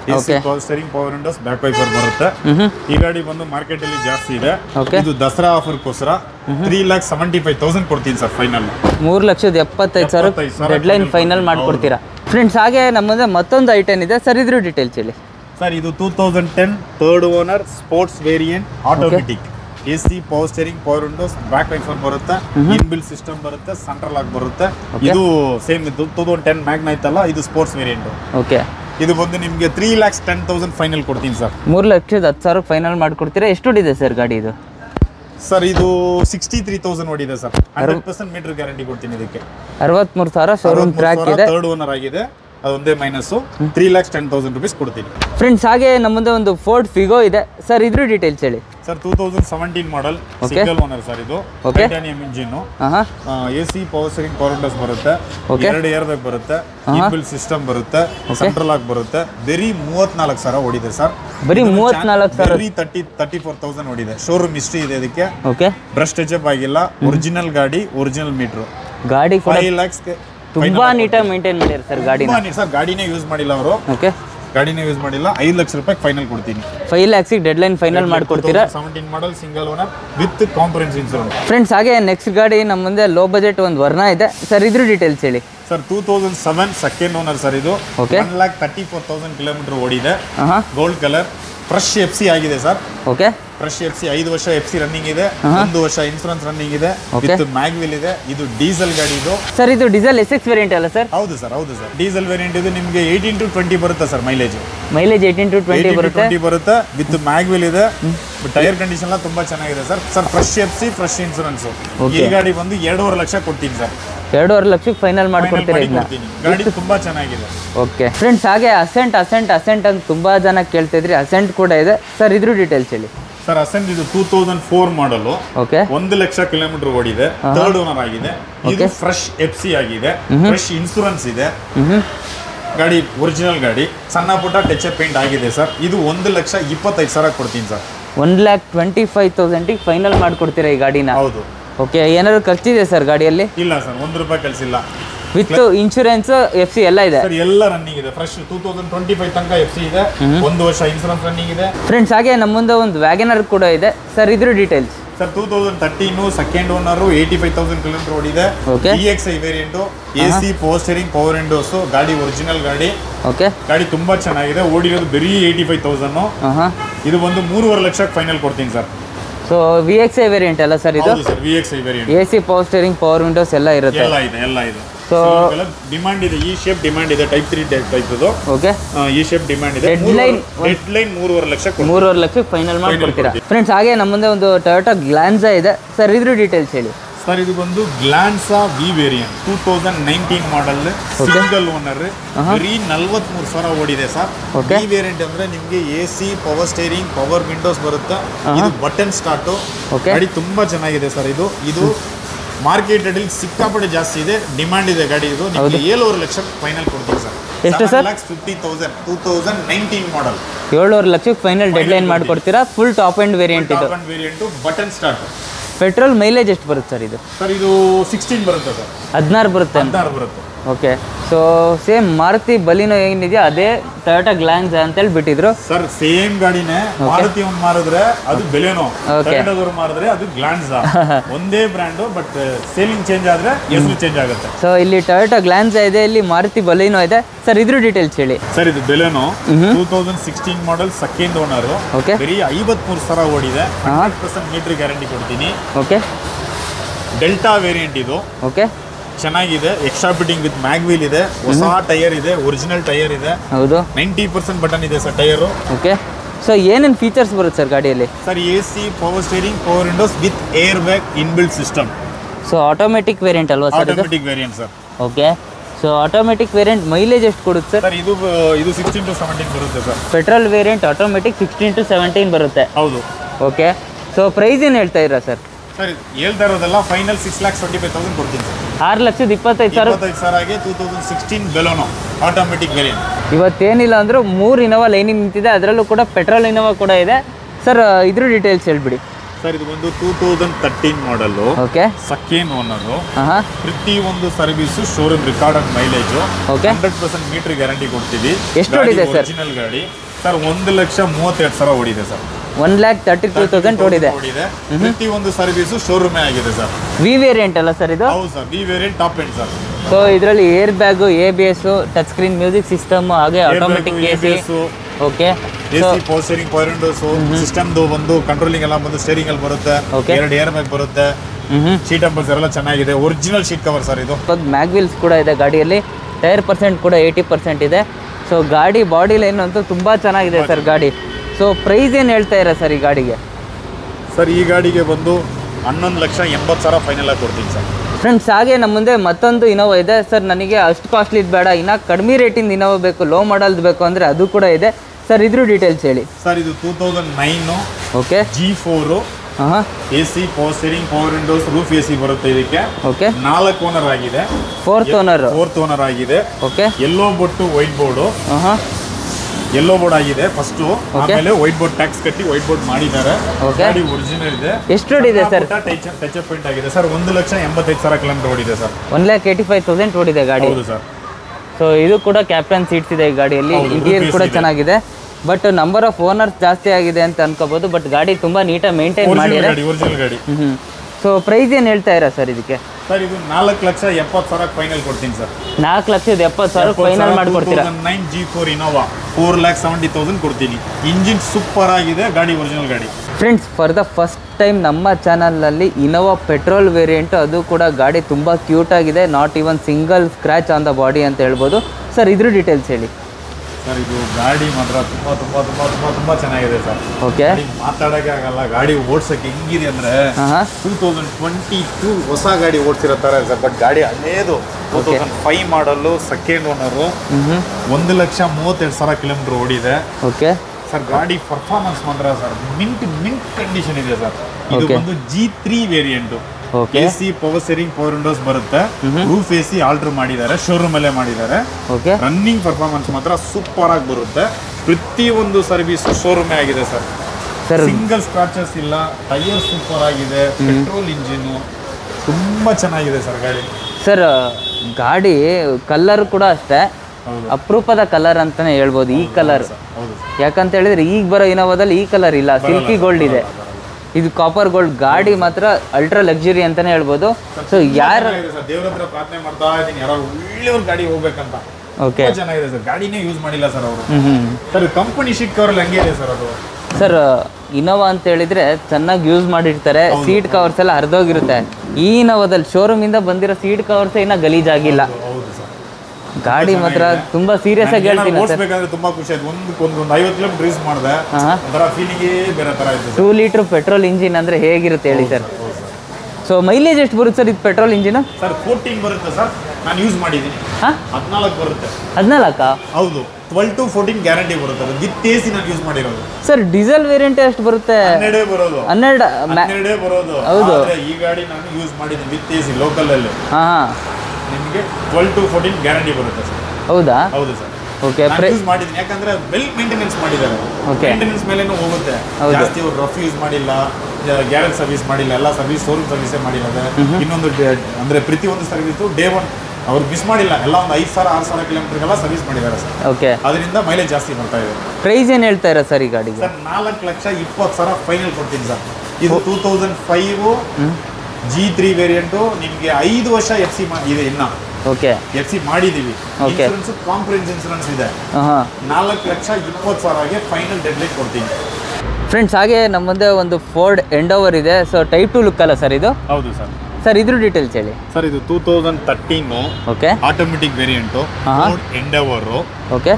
A C Okay. Steering power windows back wiper ಬರುತ್ತೆ ಹ್ಞೂ ಈ ಗಾಡಿ ಬಂದು ಮಾರ್ಕೆಟ್ ಅಲ್ಲಿ ಜಾಸ್ತಿ ಇದೆ Okay. ಇದು ದಸರಾ ಆಫರ್ಗೋಸ್ಕರ three lakh seventy five thousand ಕೊಡ್ತೀನಿ ಸರ್ ಫೈನಲ್ ಮೂರು ಲಕ್ಷದ ಎಪ್ಪತ್ತೈದು ಸಾವಿರ ಎಪ್ಪತ್ತೈದು ಸಾವಿರ ಡೆಡ್ಲೈನ್ final ಫೈನಲ್ ಮಾಡ್ಕೊಡ್ತೀರಾ ಫ್ರೆಂಡ್ಸ್ ಹಾಗೆ ನಮ್ಮ ಮುಂದೆ ಮತ್ತೊಂದು ಐಟನ್ ಇದೆ ಸರ್ ಇದ್ರ ಡೀಟೇಲ್ಸ್ ಹೇಳಿ ಸರ್ ಇದು two thousand ten third owner sports variant automatic A C power steering power windows back wiper ಬರುತ್ತೆ ಇನ್ಬಿಲ್ ಸಿಸ್ಟಮ್ ಬರುತ್ತೆ ಸೆಂಟ್ರಲ್ ಆಗಿ ಬರುತ್ತೆ ಇದು ಸೇಮ್ ಇದು ಟೂ ತೌಸಂಡ್ ಟೆನ್ ಮ್ಯಾಗ್ನ ಐತಲ್ಲ ಇದು ಸ್ಪೋರ್ಟ್ಸ್ ವೇರಿಯಂಟ್ ಓಕೆ ಇದು ಬಂದು ನಿಮಗೆ three lakhs ten thousand final ಕೊಡ್ತೀನಿ ಸರ್ ಮೂರು ಲಕ್ಷದ ಹತ್ತು ಸಾವಿರ ಫೈನಲ್ ಮಾಡ್ಕೊಡ್ತೀರಾ ಎಷ್ಟು ಹೊಡಿದೆ ಸರ್ ಗಾಡಿ ಇದು ಸರ್ ಇದು ಸಿಕ್ಸ್ಟಿ ತ್ರೀ ತೌಸಂಡ್ ಓಡಿದೆ sir hundred percent meter guarantee ಕೊಡ್ತೀನಿ ಇದಕ್ಕೆ ಅರವತ್ತ್ಮೂರು ಸಾವಿರ ಶೋರೂಮ್ ಟ್ರ್ಯಾಕ್ ಇದೆ ಥರ್ಡ್ ಓನರ್ ಆಗಿದೆ ಅದೊಂದೇ minus three lakhs ten thousand rupees ಕೊಡ್ತೀನಿ ಫ್ರೆಂಡ್ಸ್ ಹಾಗೆ ನಮ್ಮ ಮುಂದೆ ಒಂದು ಫೋರ್ಡ್ ಫಿಗೋ ಇದೆ ಸರ್ ಇದ್ರ ಡೀಟೇಲ್ಸ್ ಹೇಳಿ sir two thousand seventeen model Okay. Single owner sir ಇದು Okay. ಟೈಟಾನಿಯಂ ಇಂಜಿನ್ ಹಾಂ ಹಾಂ A C power steering power windows ಬರುತ್ತೆ Okay. ಎರಡು ಏರ್ ಬ್ಯಾಗ್ ಬರುತ್ತೆ ಇನ್ಬಿಲ್ ಸಿಸ್ಟಮ್ ಬರುತ್ತೆ ಸೆಂಟ್ರಲ್ ಆಗಿ ಬರುತ್ತೆ ಬರೀ ಮೂವತ್ನಾಲ್ಕು ಸಾವಿರ ಓಡಿದೆ ಸರ್ ಬರೀ ಮೂವತ್ನಾಲ್ಕು ಸಾವಿರ ಬರೀ ತರ್ಟಿ ತರ್ಟಿ ಫೋರ್ ತೌಸಂಡ್ ಓಡಿದೆ ಶೋರೂಮ್ ಹಿಸ್ಟ್ರಿ ಇದೆ ಇದಕ್ಕೆ ಓಕೆ ಬ್ರಷ್ ಟಚಪ್ ಆಗಿಲ್ಲ ಒರಿಜಿನಲ್ ಗಾಡಿ ಒರಿಜಿನಲ್ ಮೀಟ್ರು ಗಾಡಿ ಕೂಡ ಫೈವ್ ಲ್ಯಾಕ್ಸ್ ತುಂಬಾ ನೀಟಾಗಿ ಮೇಂಟೈನ್ ಮಾಡ್ಯಾರ ಸರ್ ಗಾಡಿನ ಸರ್ ಗಾಡಿನೇ ಯೂಸ್ ಮಾಡಿಲ್ಲ ಅವರು ಓಕೆ ಗಾಡಿನೇ ಯೂಸ್ ಮಾಡಿಲ್ಲ ಐದು ಲಕ್ಷ ರೂಪಾಯಿ ಫೈನಲ್ ಕೊಡ್ತೀನಿ ಫೈವ್ ಲ್ಯಾಕ್ಸಿಗೆ ಡೆಡ್ಲೈನ್ ಫೈನಲ್ ಮಾಡ್ಕೊಡ್ತೀರಾ seventeen model single owner with comprehensive insurance friends ಹಾಗೆ ನೆಕ್ಸ್ಟ್ ಗಾಡಿ ನಮ್ಮ ಮುಂದೆ ಲೋ ಬಜೆಟ್ ಒಂದು ವರ್ಣ ಇದೆ ಸರ್ ಇದ್ರ ಡೀಟೇಲ್ಸ್ ಹೇಳಿ sir two thousand seven second owner sir ಇದು Okay. One lakh thirty four thousand kilometre ಓಡಿದೆ ಹಾಂ ಹಾಂ gold colour fresh F C ಆಗಿದೆ sir okay fresh F C ಐದು ವರ್ಷ ಎಫ್ ಸಿ ರನ್ನಿಂಗ್ ಇದೆ ಒಂದು ವರ್ಷ ಇನ್ಸೂರೆನ್ಸ್ ರನ್ನಿಂಗ್ ಇದೆ Okay. ವಿತ್ ಮ್ಯಾಗ್ವಿಲ್ ಇದೆ ಇದು ಡೀಸೆಲ್ ಗಾಡಿ ಇದು ಸರ್ ಇದು ಡೀಸೆಲ್ ಎಸ್ ಎಕ್ಸ್ ವೇರಿಯಂಟ್ ಅಲ್ಲ ಸರ್ ಹೌದು ಸರ್ ಹೌದು ಸರ್ ಡೀಸೆಲ್ ವೇರಿಯಂಟ್ ಇದು ನಿಮಗೆ ಏಯ್ಟೀನ್ ಟು ಟ್ವೆಂಟಿ ಬರುತ್ತೆ sir mileage mileage eighteen to twenty eighteen to ಬರುತ್ತೆ ಟ್ವೆಂಟಿ ಬರುತ್ತೆ ವಿತ್ ಮ್ಯಾಗ್ವಿಲ್ ಇದೆ ಟೈರ್ ಕಂಡೀಷನ್ ಎಲ್ಲ ತುಂಬಾ ಚೆನ್ನಾಗಿದೆ sir sir fresh F C fresh insurance Okay. ಈ ಗಾಡಿ ಬಂದು ಎರಡೂವರೆ ಲಕ್ಷ ಕೊಡ್ತೀನಿ ಸರ್ ಎರಡೂವರೆ ಲಕ್ಷಕ್ಕೆ ಫೈನಲ್ ಮಾಡ್ಕೊಡ್ತೀರಾ ಮಾಡಿ ಇದನ್ನ ಕೊಡ್ತೀನಿ ಗಾಡಿ ತುಂಬಾ ಚೆನ್ನಾಗಿದೆ ಓಕೆ ಫ್ರೆಂಡ್ಸ್ ಹಾಗೆ ಅಸೆಂಟ್ ಅಸೆಂಟ್ ಅಸೆಂಟ್ ಅಂತ ತುಂಬ ಜನ ಕೇಳ್ತಿದ್ರಿ ಅಸೆಂಟ್ ಕೂಡ ಇದೆ ಸರ್ ಇದ್ರ ಡೀಟೇಲ್ಸ್ ಹೇಳಿ ಸರ್ ಅಸೆಂಟ್ ಇದು two thousand four model okay ಒಂದು ಲಕ್ಷ ಕಿಲೋಮೀಟರ್ ಓಡಿದೆ ಥರ್ಡ್ ಓನರ್ ಆಗಿದೆ ಇದು ಫ್ರೆಶ್ ಎಫ್ ಸಿ ಆಗಿದೆ ಫ್ರೆಶ್ ಇನ್ಸೂರೆನ್ಸ್ ಇದೆ ಹ್ಞೂ ಗಾಡಿ ಒರಿಜಿನಲ್ ಗಾಡಿ ಸಣ್ಣ ಪುಟ್ಟ ಟಚ್ ಪೇಂಟ್ ಆಗಿದೆ ಸರ್ ಇದು ಒಂದು ಲಕ್ಷ ಇಪ್ಪತ್ತೈದು ಸಾವಿರ ಕೊಡ್ತೀನಿ sir one lakh twenty five ತೌಸಂಡಿಗೆ ಫೈನಲ್ ಮಾಡ್ಕೊಡ್ತೀರಾ ಈ ಗಾಡಿನ ಹೌದು ಓಕೆ ಏನಾದ್ರು ಖರ್ಚಿದೆ ಸರ್ ಗಾಡಿಯಲ್ಲಿ ಇಲ್ಲ ಸರ್ ಒಂದು ರೂಪಾಯಿ ಕಳಿಸಿಲ್ಲ ವಿತ್ ಇನ್ಶೂರೆನ್ಸ್ ಎಫ್ ಸಿ ಎಲ್ಲ ಇದೆ ಸರ್ ಎಲ್ಲ ರನ್ನಿಂಗ್ ಇದೆ fresh two thousand twenty five ತನಕ ಎಫ್ ಸಿ ಇದೆ ಒಂದು ವರ್ಷ ಇನ್ಸೂರೆನ್ಸ್ ರನ್ನಿಂಗ್ ಇದೆ ಫ್ರೆಂಡ್ಸ್ ಹಾಗೆ ನಮ್ಮ ಮುಂದೆ ಒಂದು ವ್ಯಾಗನರ್ ಕೂಡ ಇದೆ ಸರ್ ಇದ್ರ details sir two thousand thirteen second owner eighty five thousand kilometre ಓಡಿದೆ Okay. E X I variant A C power steering power windows ಗಾಡಿ ಒರಿಜಿನಲ್ ಗಾಡಿ ಓಕೆ ಗಾಡಿ ತುಂಬಾ ಚೆನ್ನಾಗಿದೆ ಓಡಿರೋದು ಬರೀ ಏಯ್ಟಿ ಫೈವ್ ತೌಸಂಡ್ ಹಾಂ ಹಾಂ ಇದು ಬಂದು ಮೂರುವರೆ ಲಕ್ಷಕ್ಕೆ ಫೈನಲ್ ಕೊಡ್ತೀನಿ sir so V X I variant ಅಲ್ಲ ಸರ್ ಇದು ಹೌದು sir V X I variant A C power steering power windows ಎಲ್ಲ ಇರುತ್ತೆ ಎಲ್ಲ ಇದೆ ಎಲ್ಲ ಇದೆ So- ಡಿಮಾಂಡ್ ಇದೆ ಈ ಶೇಪ್ ಡಿಮಾಂಡ್ ಇದೆ ಟೈಪ್ ತ್ರೀ ಟೈಪ್ ಟೈಪ್ ಇದು ಓಕೆ ಆ, ಈ ಶೇಪ್ ಡಿಮಾಂಡ್ ಇದೆ Headline ಡೆಡ್ ಲೈನ್ ಮೂರುವರೆ ಲಕ್ಷ ಕೊಡ್ತೀನಿ. ಮೂರುವರೆ ಲಕ್ಷಕ್ಕೆ ಫೈನಲ್ ಮಾಡ್ಕೊಡ್ತೀರಾ ಫ್ರೆಂಡ್ಸ್ ಹಾಗೆ ನಮ್ಮ ಮುಂದೆ ಒಂದು ಟೊಯೋಟಾ ಗ್ಲಾನ್ಸಾ ಇದೆ ಸರ್ ಇದ್ರ ಡೀಟೇಲ್ಸ್ ಹೇಳಿ ಸರ್ ಇದು ಬಂದು Glanza V variant two thousand nineteen model single owner ಬರೀ ನಲ್ವತ್ಮೂರು ಸಾವಿರ ಓಡಿದೆ ಸರ್ Okay. ಈ ವೇರಿಯಂಟ್ ಅಂದ್ರೆ ನಿಮಗೆ A C power steering power windows ಬರುತ್ತೆ ಇದು ಬಟನ್ ಸ್ಟಾರ್ಟು Okay. ಗಾಡಿ ತುಂಬಾ ಚೆನ್ನಾಗಿದೆ ಸರ್ ಇದು ಇದು ಮಾರ್ಕೆಟ್ ಅಲ್ಲಿ ಸಿಕ್ಕಾಪಟ್ಟೆ ಜಾಸ್ತಿ ಇದೆ ಡಿಮಾಂಡ್ ಇದೆ ಗಾಡಿ ಇದು ನಿಮಗೆ ಏಳುವರೆ ಲಕ್ಷ ಫೈನಲ್ ಕೊಡ್ತೀವಿ ಸರ್ ಎಷ್ಟು sir? Lakhs fifty thousand two thousand nineteen model ಏಳುವರೆ ಲಕ್ಷಕ್ಕೆ ಫೈನಲ್ ಡೆಡ್ಲೈನ್ ಮಾಡ್ಕೊಡ್ತೀರಾ ಫುಲ್ ಟಾಪ್ ಆ್ಯಂಡ್ ವೇರಿಯಂಟ್ ಇದು top end variant button start petrol mileage ಎಷ್ಟು ಬರುತ್ತೆ ಸರ್ ಇದು ಸರ್ ಇದು ಸಿಕ್ಸ್ಟೀನ್ ಬರುತ್ತೆ ಸರ್ ಹದಿನಾರು ಬರುತ್ತೆ ಹದಿನಾರು ಬರುತ್ತೆ okay so same Maruti Baleno ಏನಿದೆಯೋ ಅದೇ ಟೊಯೋಟಾ ಗ್ಲಾನ್ಸ್ ಅಂತೇಳಿ ಬಿಟ್ಟಿದ್ರು ಸರ್ ಸೇಮ್ ಗಾಡಿನೇ ಮಾರುತಿ ಒಂದು ಮಾರಿದ್ರೆ ಅದು ಬೆಲೆನೋ Okay. ಟೊಯೋಟೋದವ್ರು ಮಾರಿದ್ರೆ ಅದು ಗ್ಲಾನ್ಸ್ ಒಂದೇ ಬ್ರ್ಯಾಂಡು ಬಟ್ ಸೇಲಿಂಗ್ ಚೇಂಜ್ ಆದ್ರೆ ಹೆಸರು ಚೇಂಜ್ ಆಗುತ್ತೆ ಸೊ ಇಲ್ಲಿ ಟೊಯೋಟಾ ಗ್ಲಾನ್ಸ್ ಇದೆ ಇಲ್ಲಿ ಮಾರುತಿ ಬಲಿನೋ ಇದೆ ಸರ್ ಇದ್ರ ಡೀಟೇಲ್ಸ್ ಹೇಳಿ ಸರ್ ಇದು Baleno two thousand sixteen model second owner Okay. ಬರೀ ಐವತ್ಮೂರು ಸಾವಿರ ಓಡಿದೆ ಹಾ. ಹಂಡ್ರೆಡ್ ಪರ್ಸೆಂಟ್ ಮೀಟರ್ ಗ್ಯಾರಂಟಿ ಕೊಡ್ತೀನಿ ಓಕೆ ಡೆಲ್ಟಾ ವೇರಿಯಂಟ್ ಇದು ಓಕೆ ಚೆನ್ನಾಗಿದೆ ಎಕ್ಸ್ಟ್ರಾ ಫಿಟ್ಟಿಂಗ್ ವಿತ್ ಮ್ಯಾಗ್ವೀಲ್ ಇದೆ ಹೊಸ ಟೈರ್ ಇದೆ ಒರಿಜಿನಲ್ ಟೈರ್ ಇದೆ ಹೌದು ನೈಂಟಿ ಪರ್ಸೆಂಟ್ ಬಟನ್ ಇದೆ ಸರ್ ಟೈರು ಓಕೆ ಸೊ ಏನೇನು ಫೀಚರ್ಸ್ ಬರುತ್ತೆ ಸರ್ ಗಾಡಿಯಲ್ಲಿ sir A C power steering power windows with air bag inbuilt system so automatic variant ಅಲ್ವಾ ಸರ್ ಇದು automatic variant sir okay so automatic variant mileage ಎಷ್ಟು ಕೊಡುತ್ತೆ sir sir ಇದು ಇದು sixteen to seventeen ಬರುತ್ತೆ sir petrol variant automatic sixteen to seventeen ಬರುತ್ತೆ ಹೌದು okay so price ಏನು ಹೇಳ್ತಾ ಇದ್ದೀರಾ ಸರ್ ಸರ್ ಹೇಳ್ತಾ ಇರೋದೆಲ್ಲ final six lakhs twenty five thousand ಕೊಡ್ತೀನಿ ಸರ್ ಆರು ಲಕ್ಷದ ಇಪ್ಪತ್ತೈದು ಸಾವಿರ ಇಪ್ಪತ್ತೈದು ಸಾವಿರ ಆಗಿ two thousand sixteen Baleno automatic variant ಇವತ್ತೇನಿಲ್ಲ ಅಂದರೂ ಮೂರು ಇನೋವಾ ಲೈನಿಂಗ್ ನಿಂತಿದೆ ಅದರಲ್ಲೂ ಕೂಡ ಪೆಟ್ರೋಲ್ ಇನೋವಾ ಕೂಡ ಇದೆ ಸರ್ ಇದ್ರ ಡೀಟೇಲ್ಸ್ ಹೇಳ್ಬಿಡಿ ಸರ್ ಇದು ಒಂದು two thousand thirteen model okay second owner ಹಾಂ ಹಾಂ ಪ್ರತಿ ಒಂದು service showroom record mileage okay hundred percent meter guarantee ಕೊಡ್ತೀವಿ ಎಷ್ಟು ಓಡಿದೆ sir? ಒರಿಜಿನಲ್ ಗಾಡಿ ಸರ್ ಒಂದು ಲಕ್ಷ ಮೂವತ್ತೆರಡು ಸಾವಿರ ಓಡಿದೆ sir one lakh thirty two thousand ಓಡಿದೆ ಓಡಿದೆ ಪ್ರತಿ ಒಂದು ಸರ್ವಿಸು ಶೋರೂಮೇ ಆಗಿದೆ ಸರ್ ವಿ ವೇರಿಯಂಟ್ ಅಲ್ಲ ಸರ್ ಇದು ಹೌದು sir V variant top end sir so ಇದರಲ್ಲಿ air bag A B S touch screen music system ಹಾಗೆ automatic A C okay A C power steering power windows ಸಿಸ್ಟಮ್ದು ಒಂದು controlling ಎಲ್ಲ ಬಂದು steering ಅಲ್ಲಿ ಬರುತ್ತೆ Okay. ಎರಡು ಏರ್ ಬ್ಯಾಗ್ ಬರುತ್ತೆ ಹ್ಞೂ ಶೀಟ್ ಅಂಬರ್ಸ್ ಎಲ್ಲ ಚೆನ್ನಾಗಿದೆ ಒರಿಜಿನಲ್ ಶೀಟ್ ಕವರ್ ಸರ್ ಇದು ಮ್ಯಾಗ್ವಿಲ್ಸ್ ಕೂಡ ಇದೆ ಗಾಡಿಯಲ್ಲಿ ಟೈರ್ ಪರ್ಸೆಂಟ್ ಕೂಡ ಏಯ್ಟಿ ಪರ್ಸೆಂಟ್ ಇದೆ ಸೊ ಗಾಡಿ ಬಾಡಿ ಲೈನ್ ಅಂತೂ ತುಂಬ ಚೆನ್ನಾಗಿದೆ ಸರ್ ಗಾಡಿ ಸೊ ಪ್ರೈಸ್ ಏನು ಹೇಳ್ತಾ ಇರ ಸರ್ ಈ ಗಾಡಿಗೆ ಸರ್ ಈ ಗಾಡಿಗೆ ಬಂದು ಹನ್ನೊಂದು ಲಕ್ಷ ಎಂಬತ್ತು ಸಾವಿರ ಫೈನಲ್ ಆಗಿ ಕೊಡ್ತೀನಿ ಸರ್ ಫ್ರೆಂಡ್ಸ್ ಹಾಗೆ ನಮ್ಮ ಮುಂದೆ ಮತ್ತೊಂದು ಇನೋವಾ ಇದೆ ಸರ್ ನನಗೆ ಅಷ್ಟು ಕಾಸ್ಟ್ಲಿದು ಬೇಡ ಇನ್ನು ಕಡಿಮೆ ರೇಟಿಂದ ಇನೋವಾ ಬೇಕು ಲೋ ಮಾಡಲ್ದು ಬೇಕು ಅಂದರೆ ಅದು ಕೂಡ ಇದೆ ಸರ್ ಇದ್ರ ಡೀಟೇಲ್ಸ್ ಹೇಳಿ ಸರ್ ಇದು two thousand nine okay G four ಹಾಂ ಹಾಂ A C power steering power windows roof A C ಬರುತ್ತೆ ಇದಕ್ಕೆ ಓಕೆ ನಾಲ್ಕು ಓನರ್ ಆಗಿದೆ ಫೋರ್ತ್ ಓನರು ಫೋರ್ತ್ ಓನರ್ ಆಗಿದೆ okay yellow board white board ಹಾಂ ಹಾಂ ಎಲ್ಲೋ ಬೋರ್ಡ್ ಆಗಿದೆ ಫಸ್ಟು ಆಮೇಲೆ ವೈಟ್ ಬೋರ್ಡ್ ಟ್ಯಾಕ್ಸ್ ಕಟ್ಟಿ ವೈಟ್ ಬೋರ್ಡ್ ಮಾಡಿದ್ದಾರೆ Okay. ಗಾಡಿ ಒರಿಜಿನಲ್ ಇದೆ ಎಷ್ಟು ಓಡಿದೆ sir touch touch up point ಆಗಿದೆ ಸರ್ ಒಂದು ಲಕ್ಷ ಎಂಬತ್ತೈದು ಸಾವಿರ ಕಿಲೋಮೀಟರ್ ಓಡಿದೆ sir one lakh eighty five thousand ಓಡಿದೆ ಗಾಡಿ ಹೌದು ಸರ್ ಸೊ ಇದು ಕೂಡ ಕ್ಯಾಪ್ಟನ್ ಸೀಟ್ಸ್ ಇದೆ ಈ ಗಾಡಿಯಲ್ಲಿ ಹೌದು, ಇಂಟೀರಿಯರ್ roof ಕೂಡ AC ಇದೆ. ಚೆನ್ನಾಗಿದೆ ಬಟ್ ನಂಬರ್ ಆಫ್ ಓನರ್ಸ್ ಜಾಸ್ತಿ ಆಗಿದೆ ಅಂತ ಅನ್ಕೋಬಹುದು ಬಟ್ ಗಾಡಿ ತುಂಬಾ ನೀಟಾಗಿ ಮೇಂಟೈನ್ ಒರಿಜಿನಲ್ ಮಾಡಿದ್ದಾರೆ ಗಾಡಿ ಒರಿಜಿನಲ್ ಗಾಡಿ ಹ್ಞೂ ಸೊ ಪ್ರೈಸ್ ಏನು ಹೇಳ್ತಾ ಇರ ಸರ್ ಇದಕ್ಕೆ ಸರ್ ಇದು ನಾಲ್ಕು ಲಕ್ಷ ಎಪ್ಪತ್ತು ಸಾವಿರ ಫೈನಲ್ ಕೊಡ್ತೀನಿ ಸರ್ ನಾಲ್ಕು ಲಕ್ಷದ ಎಪ್ಪತ್ತು ಸಾವಿರ ಫೈನಲ್ ಮಾಡಿಕೊಡ್ತೀರಾ nine G four Innova four lakh seventy thousand ಕೊಡ್ತೀನಿ ಇಂಜಿನ್ ಸೂಪರ್ ಆಗಿದೆ ಗಾಡಿ ಒರಿಜಿನಲ್ ಗಾಡಿ friends for the first time ನಮ್ಮ ಚಾನಲ್ನಲ್ಲಿ ಇನೋವಾ ಪೆಟ್ರೋಲ್ ವೇರಿಯಂಟು ಅದು ಕೂಡ ಗಾಡಿ ತುಂಬ ಕ್ಯೂಟ್ ಆಗಿದೆ not even single scratch on the body ಅಂತ ಹೇಳ್ಬೋದು ಸರ್ ಇದ್ರ ಡೀಟೇಲ್ಸ್ ಹೇಳಿ ಸರ್ ಇದು ಗಾಡಿ ಮಾತ್ರ ತುಂಬಾ ತುಂಬಾ ತುಂಬಾ ತುಂಬಾ ತುಂಬಾ ಚೆನ್ನಾಗಿದೆ ಸರ್ ಓಕೆ ಗಾಡಿ ಮಾತಾಡಕ್ಕೆ ಆಗಲ್ಲ ಗಾಡಿ ಓಡ್ಸಕ್ಕೆ ಹೆಂಗಿದೆ ಅಂದ್ರೆ ಹಾಂ ಹಾಂ ಟೂ ತೌಸಂಡ್ ಟ್ವೆಂಟಿ ಟೂ ಹೊಸ ಗಾಡಿ ಓಡಿಸಿರೋ ಥರ ಇದೆ ಸರ್ ಬಟ್ ಗಾಡಿ ಹಳೇದು two Okay. Thousand five model second owner ಹ್ಞೂ ಒಂದು ಲಕ್ಷ ಮೂವತ್ತೆರಡು ಸಾವಿರ ಕಿಲೋಮೀಟರ್ ಓಡಿದೆ ಓಕೆ ಸರ್ ಗಾಡಿ ಪರ್ಫಾರ್ಮೆನ್ಸ್ ಮಾತ್ರ ಸರ್ ಮಿಂಟ್ ಮಿಂಟ್ ಕಂಡೀಷನ್ ಇದೆ ಸರ್ ಇದು Okay. ಒಂದು G three variant okay A C power steering power windows ಬರುತ್ತೆ ರೂಫ್ ಎ ಸಿ ಆಲ್ಟರ್ ಮಾಡಿದ್ದಾರೆ ಶೋರೂಮ್ ಅಲ್ಲೇ ಮಾಡಿದ್ದಾರೆ ಓಕೆ ರನ್ನಿಂಗ್ ಪರ್ಫಾರ್ಮೆನ್ಸ್ ಮಾತ್ರ ಸೂಪರ್ ಆಗಿ ಬರುತ್ತೆ ಪ್ರತಿ ಒಂದು ಸರ್ವಿಸ್ ಶೋರೂಮೇ ಆಗಿದೆ ಸರ್ ಸರ್ ಸಿಂಗಲ್ ಸ್ಕ್ರಾಚಸ್ ಇಲ್ಲ ಟೈರ್ ಸೂಪರ್ ಆಗಿದೆ ಪೆಟ್ರೋಲ್ ಇಂಜಿನ್ ತುಂಬಾ ಚೆನ್ನಾಗಿದೆ ಸರ್ ಗಾಡಿ ಸರ್ ಗಾಡಿ ಕಲರ್ ಕೂಡ ಅಷ್ಟೇ ಹೌದು ಅಪರೂಪದ ಕಲರ್ ಅಂತಾನೆ ಹೇಳ್ಬೋದು ಈ ಕಲರ್ ಹೌದು ಯಾಕಂತ ಹೇಳಿದ್ರೆ ಈಗ ಬರೋ ಇನೋವಾದಲ್ಲಿ ಈ ಕಲರ್ ಇಲ್ಲ ಸಿಲ್ಕಿ ಗೋಲ್ಡ್ ಇದೆ ಇದು ಕಾಪರ್ ಗೋಲ್ಡ್ ಗಾಡಿ ಮಾತ್ರ ಅಲ್ಟ್ರಾ ಲಕ್ಸುರಿ ಅಂತಾನೆ ಹೇಳ್ಬೋದು ಸೊ ಯಾರು ಚೆನ್ನಾಗಿದೆ ಸರ್ ದೇವ್ರ ಹತ್ರ ಪ್ರಾರ್ಥನೆ ಮಾಡ್ತಾ ಇದ್ದೀನಿ ಯಾರೋ ಒಳ್ಳೆಯವ್ರ ಗಾಡಿ ಹೋಗ್ಬೇಕಂತ ಓಕೆ ತುಂಬಾ ಚೆನ್ನಾಗಿದೆ ಸರ್ ಗಾಡಿನೇ ಯೂಸ್ ಮಾಡಿಲ್ಲ ಸರ್ ಅವರು ಹ್ಞೂ ಹ್ಞೂ ಸರ್ ಕಂಪನಿ ಶೀಟ್ ಕವರ್ ಹಂಗೆ ಇದೆ ಸರ್ ಅದು ಸರ್ ಇನೋವಾ ಅಂತ ಹೇಳಿದ್ರೆ ಚೆನ್ನಾಗಿ ಯೂಸ್ ಮಾಡಿರ್ತಾರೆ ಸೀಟ್ ಕವರ್ಸ್ ಎಲ್ಲ ಹರಿದೋಗಿರುತ್ತೆ ಈ ಇನೋವಾದಲ್ಲಿ ಶೋರೂಮಿಂದ ಬಂದಿರೋ ಸೀಟ್ ಕವರ್ಸ್ ಇನ್ನೂ ಗಲೀಜಾಗಿಲ್ಲ ಹೌದು ಸರ್ ಗಾಡಿ ಮಾತ್ರ ತುಂಬಾ ಸೀರಿಯಸ್ ಆಗಿ ಹೇಳ್ತೀನಿ ಸರ್ ಓಡಿಸ್ಬೇಕಂದ್ರೆ ತುಂಬಾ ಖುಷಿ ಆಯ್ತು ಒಂದು ಒಂದು ಒಂದು ಐವತ್ತು ಕಿಲೋಮೀಟರ್ ಯೂಸ್ ಮಾಡಿದೆ ಹಾಂ ಒಂಥರ ಫೀಲಿಂಗೇ ಬೇರೆ ತರ ಆಯ್ತು sir two litre petrol engine ಅಂದರೆ ಹೇಗಿರುತ್ತೆ ಹೇಳಿ ಸರ್ ಹೌದು ಸರ್ ಸೊ ಮೈಲೇಜ್ ಎಷ್ಟು ಬರುತ್ತೆ ಸರ್ ಇದು ಪೆಟ್ರೋಲ್ ಇಂಜಿನ್ ಸರ್ ಫೋರ್ಟೀನ್ ಬರುತ್ತೆ ಸರ್ ನಾನು ಯೂಸ್ ಮಾಡಿದ್ದೀನಿ ಹಾಂ ಹದಿನಾಲ್ಕು ಬರುತ್ತೆ ಹದಿನಾಲ್ಕಾ ಹೌದು ಟ್ವೆಲ್ ಟು ಫೋರ್ಟೀನ್ ಗ್ಯಾರಂಟಿ ಬರುತ್ತೆ ಅದು ವಿತ್ ಎ ಸಿ ನಾನು ಯೂಸ್ ಮಾಡಿರೋದು ಸರ್ ಡೀಸೆಲ್ ವೇರಿಯಂಟ್ ಎಷ್ಟು ಬರುತ್ತೆ ಹನ್ನೆರಡೇ ಬರೋದು ಹನ್ನೆರಡು ಮ್ಯಾ ಹನ್ನೆರಡೇ ಬರೋದು ಹೌದು. ಆದ್ರೆ ಈ ಗಾಡಿ ನಾನು ಯೂಸ್ ಮಾಡಿದ್ದೀನಿ ವಿತ್ ಎ ಸಿ ಲೋಕಲ್ ಅಲ್ಲಿ ಹಾಂ ಹಾಂ ನಿಮಗೆ ಟ್ವೆಲ್ ಟು ಫೋರ್ಟೀನ್ ಗ್ಯಾರಂಟಿ ಬರುತ್ತೆ ಸರ್ ಹೌದಾ ಹೌದು ಸರ್ ಓಕೆ ನಾನು ಪ್ರೈ ಯೂಸ್ ಮಾಡಿದ್ದೀನಿ ಯಾಕಂದ್ರೆ ವೆಲ್ ಮೇಂಟೆನೆನ್ಸ್ ಮಾಡಿದ್ದಾರೆ Okay. ಮೇಂಟೆನೆನ್ಸ್ ಮೇಲೇನೂ ಹೋಗುತ್ತೆ ಹೌದು. ಜಾಸ್ತಿ ಅವ್ರು ರಫ್ ಯೂಸ್ ಮಾಡಿಲ್ಲ ಗ್ಯಾರೇಜ್ ಸರ್ವಿಸ್ ಮಾಡಿಲ್ಲ ಎಲ್ಲ ಸರ್ವಿಸ್ ಶೋರೂಮ್ ಸರ್ವಿಸೇ ಮಾಡಿಲ್ಲ ಇನ್ನೊಂದು ಡೆ- ಅಂದ್ರೆ ಪ್ರತಿಯೊಂದು ಸರ್ವಿಸು ಡೇ ಒನ್ ಅವ್ರು ಮಿಸ್ ಮಾಡಿಲ್ಲ ಎಲ್ಲ ಒಂದು ಐದು ಸಾವಿರ ಆರು ಸಾವಿರ ಕಿಲೋಮೀಟರ್ಗೆಲ್ಲ ಸರ್ವಿಸ್ ಮಾಡಿದ್ದಾರೆ ಸರ್ ಓಕೆ ಅದರಿಂದ ಮೈಲೇಜ್ ಜಾಸ್ತಿ ಬರ್ತಾ ಇದೆ ಪ್ರೈಸ್ ಏನು ಹೇಳ್ತಾ ಇರೋ ಸರ್ ಈ ಗಾಡಿಗೆ ಸರ್ ನಾಲ್ಕು ಲಕ್ಷ ಇಪ್ಪತ್ತು ಸಾವಿರ ಫೈನಲ್ ಕೊಡ್ತೀನಿ ಸರ್ ಇದು two thousand five G three variant ನಿಮಗೆ ಐದು ವರ್ಷ ಎಫ್ ಸಿ ಇದೆ ಇನ್ನ ಓಕೆ ಎಫ್ ಸಿ ಮಾಡಿದ್ದೀವಿ Okay. ಇನ್ಸೂರೆನ್ಸ್ ಕಾಂಪ್ರೆನ್ಸ್ ಇನ್ಸೂರೆನ್ಸ್ ಇದೆ ಹಾಂ ಹಾಂ ನಾಲ್ಕು ಲಕ್ಷ ಇಪ್ಪತ್ತು ಸಾವಿರಗೆ ಫೈನಲ್ ಡೆಡ್ಲೈಟ್ ಕೊಡ್ತೀನಿ ಫ್ರೆಂಡ್ಸ್ ಹಾಗೆ ನಮ್ಮ ಮುಂದೆ ಒಂದು ಫೋರ್ಡ್ ಎಂಡೋವರ್ ಇದೆ ಸೊ ಟೈಪ್ ಟು ಲುಕ್ ಅಲ್ಲ ಸರ್ ಇದು ಹೌದು ಸರ್ ಸರ್ ಇದ್ರ ಡೀಟೇಲ್ಸ್ ಹೇಳಿ ಸರ್ ಇದು two thousand thirteen okay automatic variant ಹಾ. ಎಂಡವರು ಓಕೆ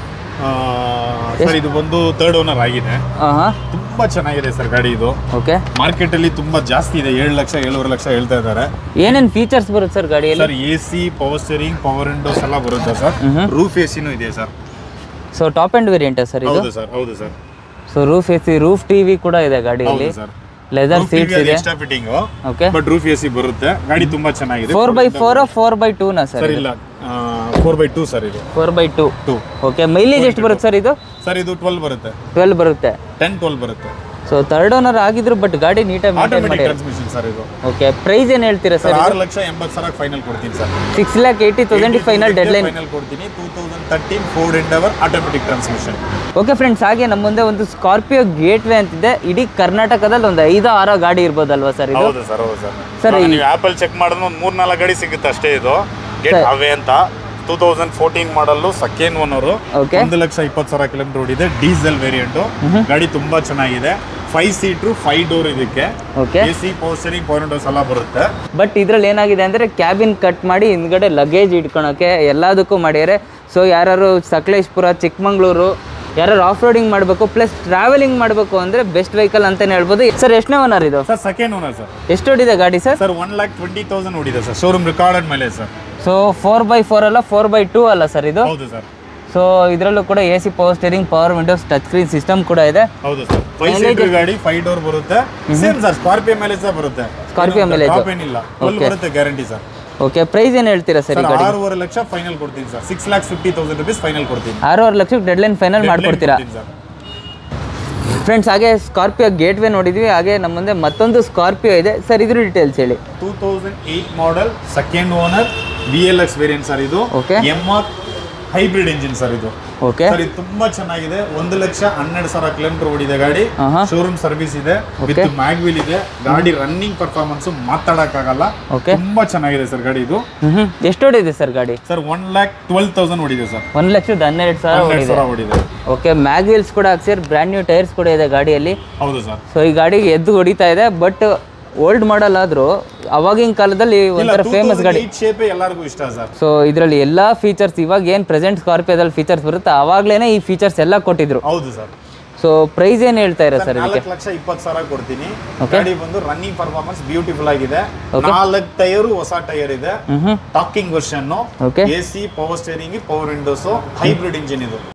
ಸರ್ ಇದು ಬಂದು ತರ್ಡ್ ಓನರ್ ಆಗಿದೆ ಹಾಂ ಹಾಂ ತುಂಬಾ ಚೆನ್ನಾಗಿದೆ ಸರ್ ಗಾಡಿ ಇದು ಓಕೆ ಮಾರ್ಕೆಟ್ ಅಲ್ಲಿ ತುಂಬಾ ಜಾಸ್ತಿ ಇದೆ ಏಳು ಲಕ್ಷ ಏಳುವರೆ ಲಕ್ಷ ಹೇಳ್ತಾ ಇದ್ದಾರೆ ಏನೇನು ಫೀಚರ್ಸ್ ಬರುತ್ತೆ ಸರ್ ಗಾಡಿಯಲ್ಲಿ sir A C power steering power windows ಎಲ್ಲ ಬರುತ್ತೆ ಸರ್ ಮ್ಹೂ. ರೂಫ್ ಎ ಸಿನೂ ಇದೆ ಸರ್ ಸೊ ಟಾಪ್ ಆ್ಯಂಡ್ ವೇರಿಯಂಟಾ ಸರ್ ಇದು ಹೌದು ಸರ್ ಹೌದು sir so roof A C roof T V ಕೂಡ ಇದೆ ಗಾಡಿಯಲ್ಲಿ ಹೌದು ಸರ್ ಲೆದರ್ ಸೀಟ್ಸ್ ಇದೆ extra fitting okay but roof A C ಬರುತ್ತೆ ಗಾಡಿ ತುಂಬಾ ಚೆನ್ನಾಗಿದೆ four by four four by ಟೂನಾ ಸರ್ ಸರ್ ಇಲ್ಲ ಫೋರ್ ಬೈ ಟೂ ಸರ್ ಇದು four by two two okay mileage ಎಷ್ಟು ಬರುತ್ತೆ ಸರ್ ಇದು ಸರ್ ಇದು ಟ್ವೆಲ್ ಬರುತ್ತೆ ಟ್ವೆಲ್ ಬರುತ್ತೆ ಟೆನ್ ಟ್ವೆಲ್ ಬರುತ್ತೆ ಸೊ ಥರ್ಡ್ ಓನರ್ ಆಗಿದ್ರು ಬಟ್ ಗಾಡಿ ನೀಟಾಗಿ ಮೇಂಟೈನ್ ಆಟೋಮೆಟಿಕ್ ಮಾಡಿ ಟ್ರಾನ್ಸ್ಮಿಷನ್ ಸರ್ ಇದು ಓಕೆ ಪ್ರೈಸ್ ಏನು ಹೇಳ್ತೀರಾ ಸರ್ ಸರ್ ಆರು ಲಕ್ಷ ಎಂಬತ್ತು ಸಾವಿರ ಫೈನಲ್ ಕೊಡ್ತೀನಿ sir six lakh eighty thousand final deadline final ಕೊಡ್ತೀನಿ two thousand thirteen four Endeavour automatic transmission okay friends ಹಾಗೆ ನಮ್ಮ ಮುಂದೆ ಒಂದು ಸ್ಕಾರ್ಪಿಯೋ ಗೇಟ್ ವೇ ಅಂತಿದೆ ಇಡೀ ಕರ್ನಾಟಕದಲ್ಲಿ ಒಂದು ಐದು ಆರೋ ಗಾಡಿ ಇರ್ಬೋದಲ್ವಾ ಸರ್ ಇದು ಹೌದು ಸರ್ ಹೌದು ಸರ್ Sir, ಇವಾಗ ಈ- ನೀವು ಆಪಲ್ ಚೆಕ್ ಮಾಡಿದ್ರೆ ಒಂದು ಮೂರ್ ನಾಲ್ಕು ಗಾಡಿ ಸಿಗುತ್ತೆ ಅಷ್ಟೇ ಇದು ಗೆಟ್ ಅವೇ ಅಂತ two thousand fourteen model second owner okay ಒಂದು ಲಕ್ಷ ಇಪ್ಪತ್ತು ಸಾವಿರ ಕಿಲೋಮೀಟರ್ ಓಡಿದೆ ಡೀಸೆಲ್ ವೇರಿಯಂಟು ಗಾಡಿ ತುಂಬಾ ಚೆನ್ನಾಗಿದೆ ಫೈವ್ ಸೀಟ್ರು ಫೈವ್ ಡೋರ್ ಇದಕ್ಕೆ okay A C power steering power windows ಎಲ್ಲ ಬರುತ್ತೆ ಬಟ್ ಇದ್ರಲ್ಲಿ ಏನಾಗಿದೆ ಅಂದರೆ ಕ್ಯಾಬಿನ್ ಕಟ್ ಮಾಡಿ ಹಿಂದ್ಗಡೆ ಲಗೇಜ್ ಇಟ್ಕೊಳಕ್ಕೆ ಎಲ್ಲದಕ್ಕೂ ಮಾಡ್ಯಾರೆ ಸೊ ಯಾರು ಸಕಲೇಶ್ಪುರ ಚಿಕ್ಕಮಂಗ್ಳೂರು ಯಾರು ಆಫ್ ರೋಡಿಂಗ್ ಮಾಡಬೇಕು ಪ್ಲಸ್ ಟ್ರಾವೆಲಿಂಗ್ ಮಾಡಬೇಕು ಅಂದರೆ ಬೆಸ್ಟ್ ವೆಹಿಕಲ್ ಅಂತಲೇ ಹೇಳ್ಬೋದು ಸರ್ ಎಷ್ಟನೇ ಓನರ್ ಇದು ಸರ್ ಸೆಕೆಂಡ್ ಓನರ್ ಸರ್ ಎಷ್ಟು ಓಡಿದೆ ಗಾಡಿ sir sir one lakh twenty thousand ಓಡಿದೆ ಸರ್ ಶೋರೂಮ್ ರೆಕಾರ್ಡೆಡ್ ಮೇಲೆ sir so four by four ಅಲ್ಲ ಫೋರ್ ಬೈ ಟೂ ಅಲ್ಲ ಸರ್ ಇದು ಹೌದು ಸರ್ ಸೊ ಇದರಲ್ಲೂ ಕೂಡ A C power steering power windows touch screen system ಕೂಡ ಇದೆ ಹೌದು ಸರ್ ಫೈವ್ ಸೀಟರ್ ಗಾಡಿ ಫೈವ್ ಡೋರ್ ಬರುತ್ತೆ ಸೇಮ್ ಸರ್ ಸ್ಕಾರ್ಪಿಯೋ ಮೇಲೆ ಸಹ ಬರುತ್ತೆ Scorpio mileage. ಟಾಪ್ ಏನಿಲ್ಲ ಫುಲ್ ಬರುತ್ತೆ ಗ್ಯಾರಂಟಿ ಸರ್ ಓಕೆ ಪ್ರೈಸ್ ಏನು ಹೇಳ್ತೀರಾ ಸರ್ ಈ ಸರ್ ಗಾಡಿ ಆರೂವರೆ ಲಕ್ಷ ಫೈನಲ್ ಕೊಡ್ತೀನಿ sir six lakh fifty thousand rupees final ಕೊಡ್ತೀನಿ ಆರೂವರೆ ಲಕ್ಷಕ್ಕೆ ಡೆಡ್ ಲೈನ್ ಫೈನಲ್ ಮಾಡ್ಕೊಡ್ತೀರಾ ಸರ್ ಫ್ರೆಂಡ್ಸ್ ಹಾಗೆ ಸ್ಕಾರ್ಪಿಯೋ ಗೇಟ್ ವೇ ನೋಡಿದ್ವಿ ಹಾಗೆ ನಮ್ಮ ಮುಂದೆ ಮತ್ತೊಂದು ಸ್ಕಾರ್ಪಿಯೋ ಇದೆ ಸರ್ ಇದ್ರ ಡೀಟೇಲ್ಸ್ ಹೇಳಿ two thousand eight model second owner B L X variant sir ಇದು Okay. M R hybrid engine sir ಇದು ಓಕೆ ಸರ್ ಇದು ತುಂಬಾ ಚೆನ್ನಾಗಿದೆ ಒಂದು ಲಕ್ಷ ಹನ್ನೆರಡು ಸಾವಿರ ಕಿಲೋಮೀಟರ್ ಓಡಿದೆ ಗಾಡಿ ಆಹಾ. ಶೋರೂಮ್ ಸರ್ವಿಸ್ ಇದೆ ವಿತ್ ಮ್ಯಾಗ್ವಿಲ್ ಇದೆ ಗಾಡಿ ರನ್ನಿಂಗ್ ಪರ್ಫಾರ್ಮೆನ್ಸ್ ಮಾತಾಡಕ್ಕಾಗಲ್ಲ ಓಕೆ ತುಂಬಾ ಚೆನ್ನಾಗಿದೆ ಸರ್ ಗಾಡಿ ಇದು ಹ್ಞೂ ಎಷ್ಟು ಓಡಿದೆ ಸರ್ ಗಾಡಿ sir one lakh twelve thousand ಓಡಿದೆ ಸರ್ ಒಂದು ಲಕ್ಷದ ಹನ್ನೆರಡು ಸಾವಿರ ಹನ್ನೆರಡು ಓಡಿದೆ ಸಾವಿರ ಓಡಿದೆ ಓಕೆ ಮ್ಯಾಗ್ವೀಲ್ಸ್ ಕೂಡ ಹಾಕ್ಸಿರ್ ಬ್ರ್ಯಾಂಡ್ ನ್ಯೂ ಟೈರ್ಸ್ ಕೂಡ ಇದೆ ಗಾಡಿಯಲ್ಲಿ ಹೌದು ಸರ್ ಸೊ ಈ ಗಾಡಿಗೆ ಎದ್ದು ಹೊಡಿತಾ ಇದೆ ಬಟ್ ಓಲ್ಡ್ ಮಾಡಲ್ ಆದರೂ ಅವಾಗಿನ ಕಾಲದಲ್ಲಿ ಒಂಥರ ಫೇಮಸ್ ಗಾಡಿ ಶೇಪ್ ಎಲ್ಲರಿಗೂ ಇಷ್ಟ ಸರ್ ಸೊ ಇದರಲ್ಲಿ ಎಲ್ಲ ಫೀಚರ್ಸ್ ಇವಾಗ ಏನು ಪ್ರೆಸೆಂಟ್ ಸ್ಕಾರ್ಪಿಯೋದಲ್ಲಿ ಫೀಚರ್ಸ್ ಬರುತ್ತೆ ಅವಾಗಲೇ ಈ ಫೀಚರ್ಸ್ ಎಲ್ಲ ಕೊಟ್ಟಿದ್ರು ಹೌದು ಸರ್ ಸೊ ಪ್ರೈಸ್ ಏನು ಹೇಳ್ತಾ ಇರೋ ಸರ್ ಇದಕ್ಕೆ ನಾಲ್ಕು ಲಕ್ಷ ಇಪ್ಪತ್ತು ಸಾವಿರ ಕೊಡ್ತೀನಿ ಗಾಡಿ ಬಂದು ರನ್ನಿಂಗ್ ಪರ್ಫಾರ್ಮೆನ್ಸ್ ಬ್ಯೂಟಿಫುಲ್ ಆಗಿದೆ Okay. ನಾಲ್ಕು ಟೈರು ಹೊಸ ಟೈರ್ ಇದೆ ಹ್ಞೂ talking version okay A C power steering power windows hybrid engine ಇದು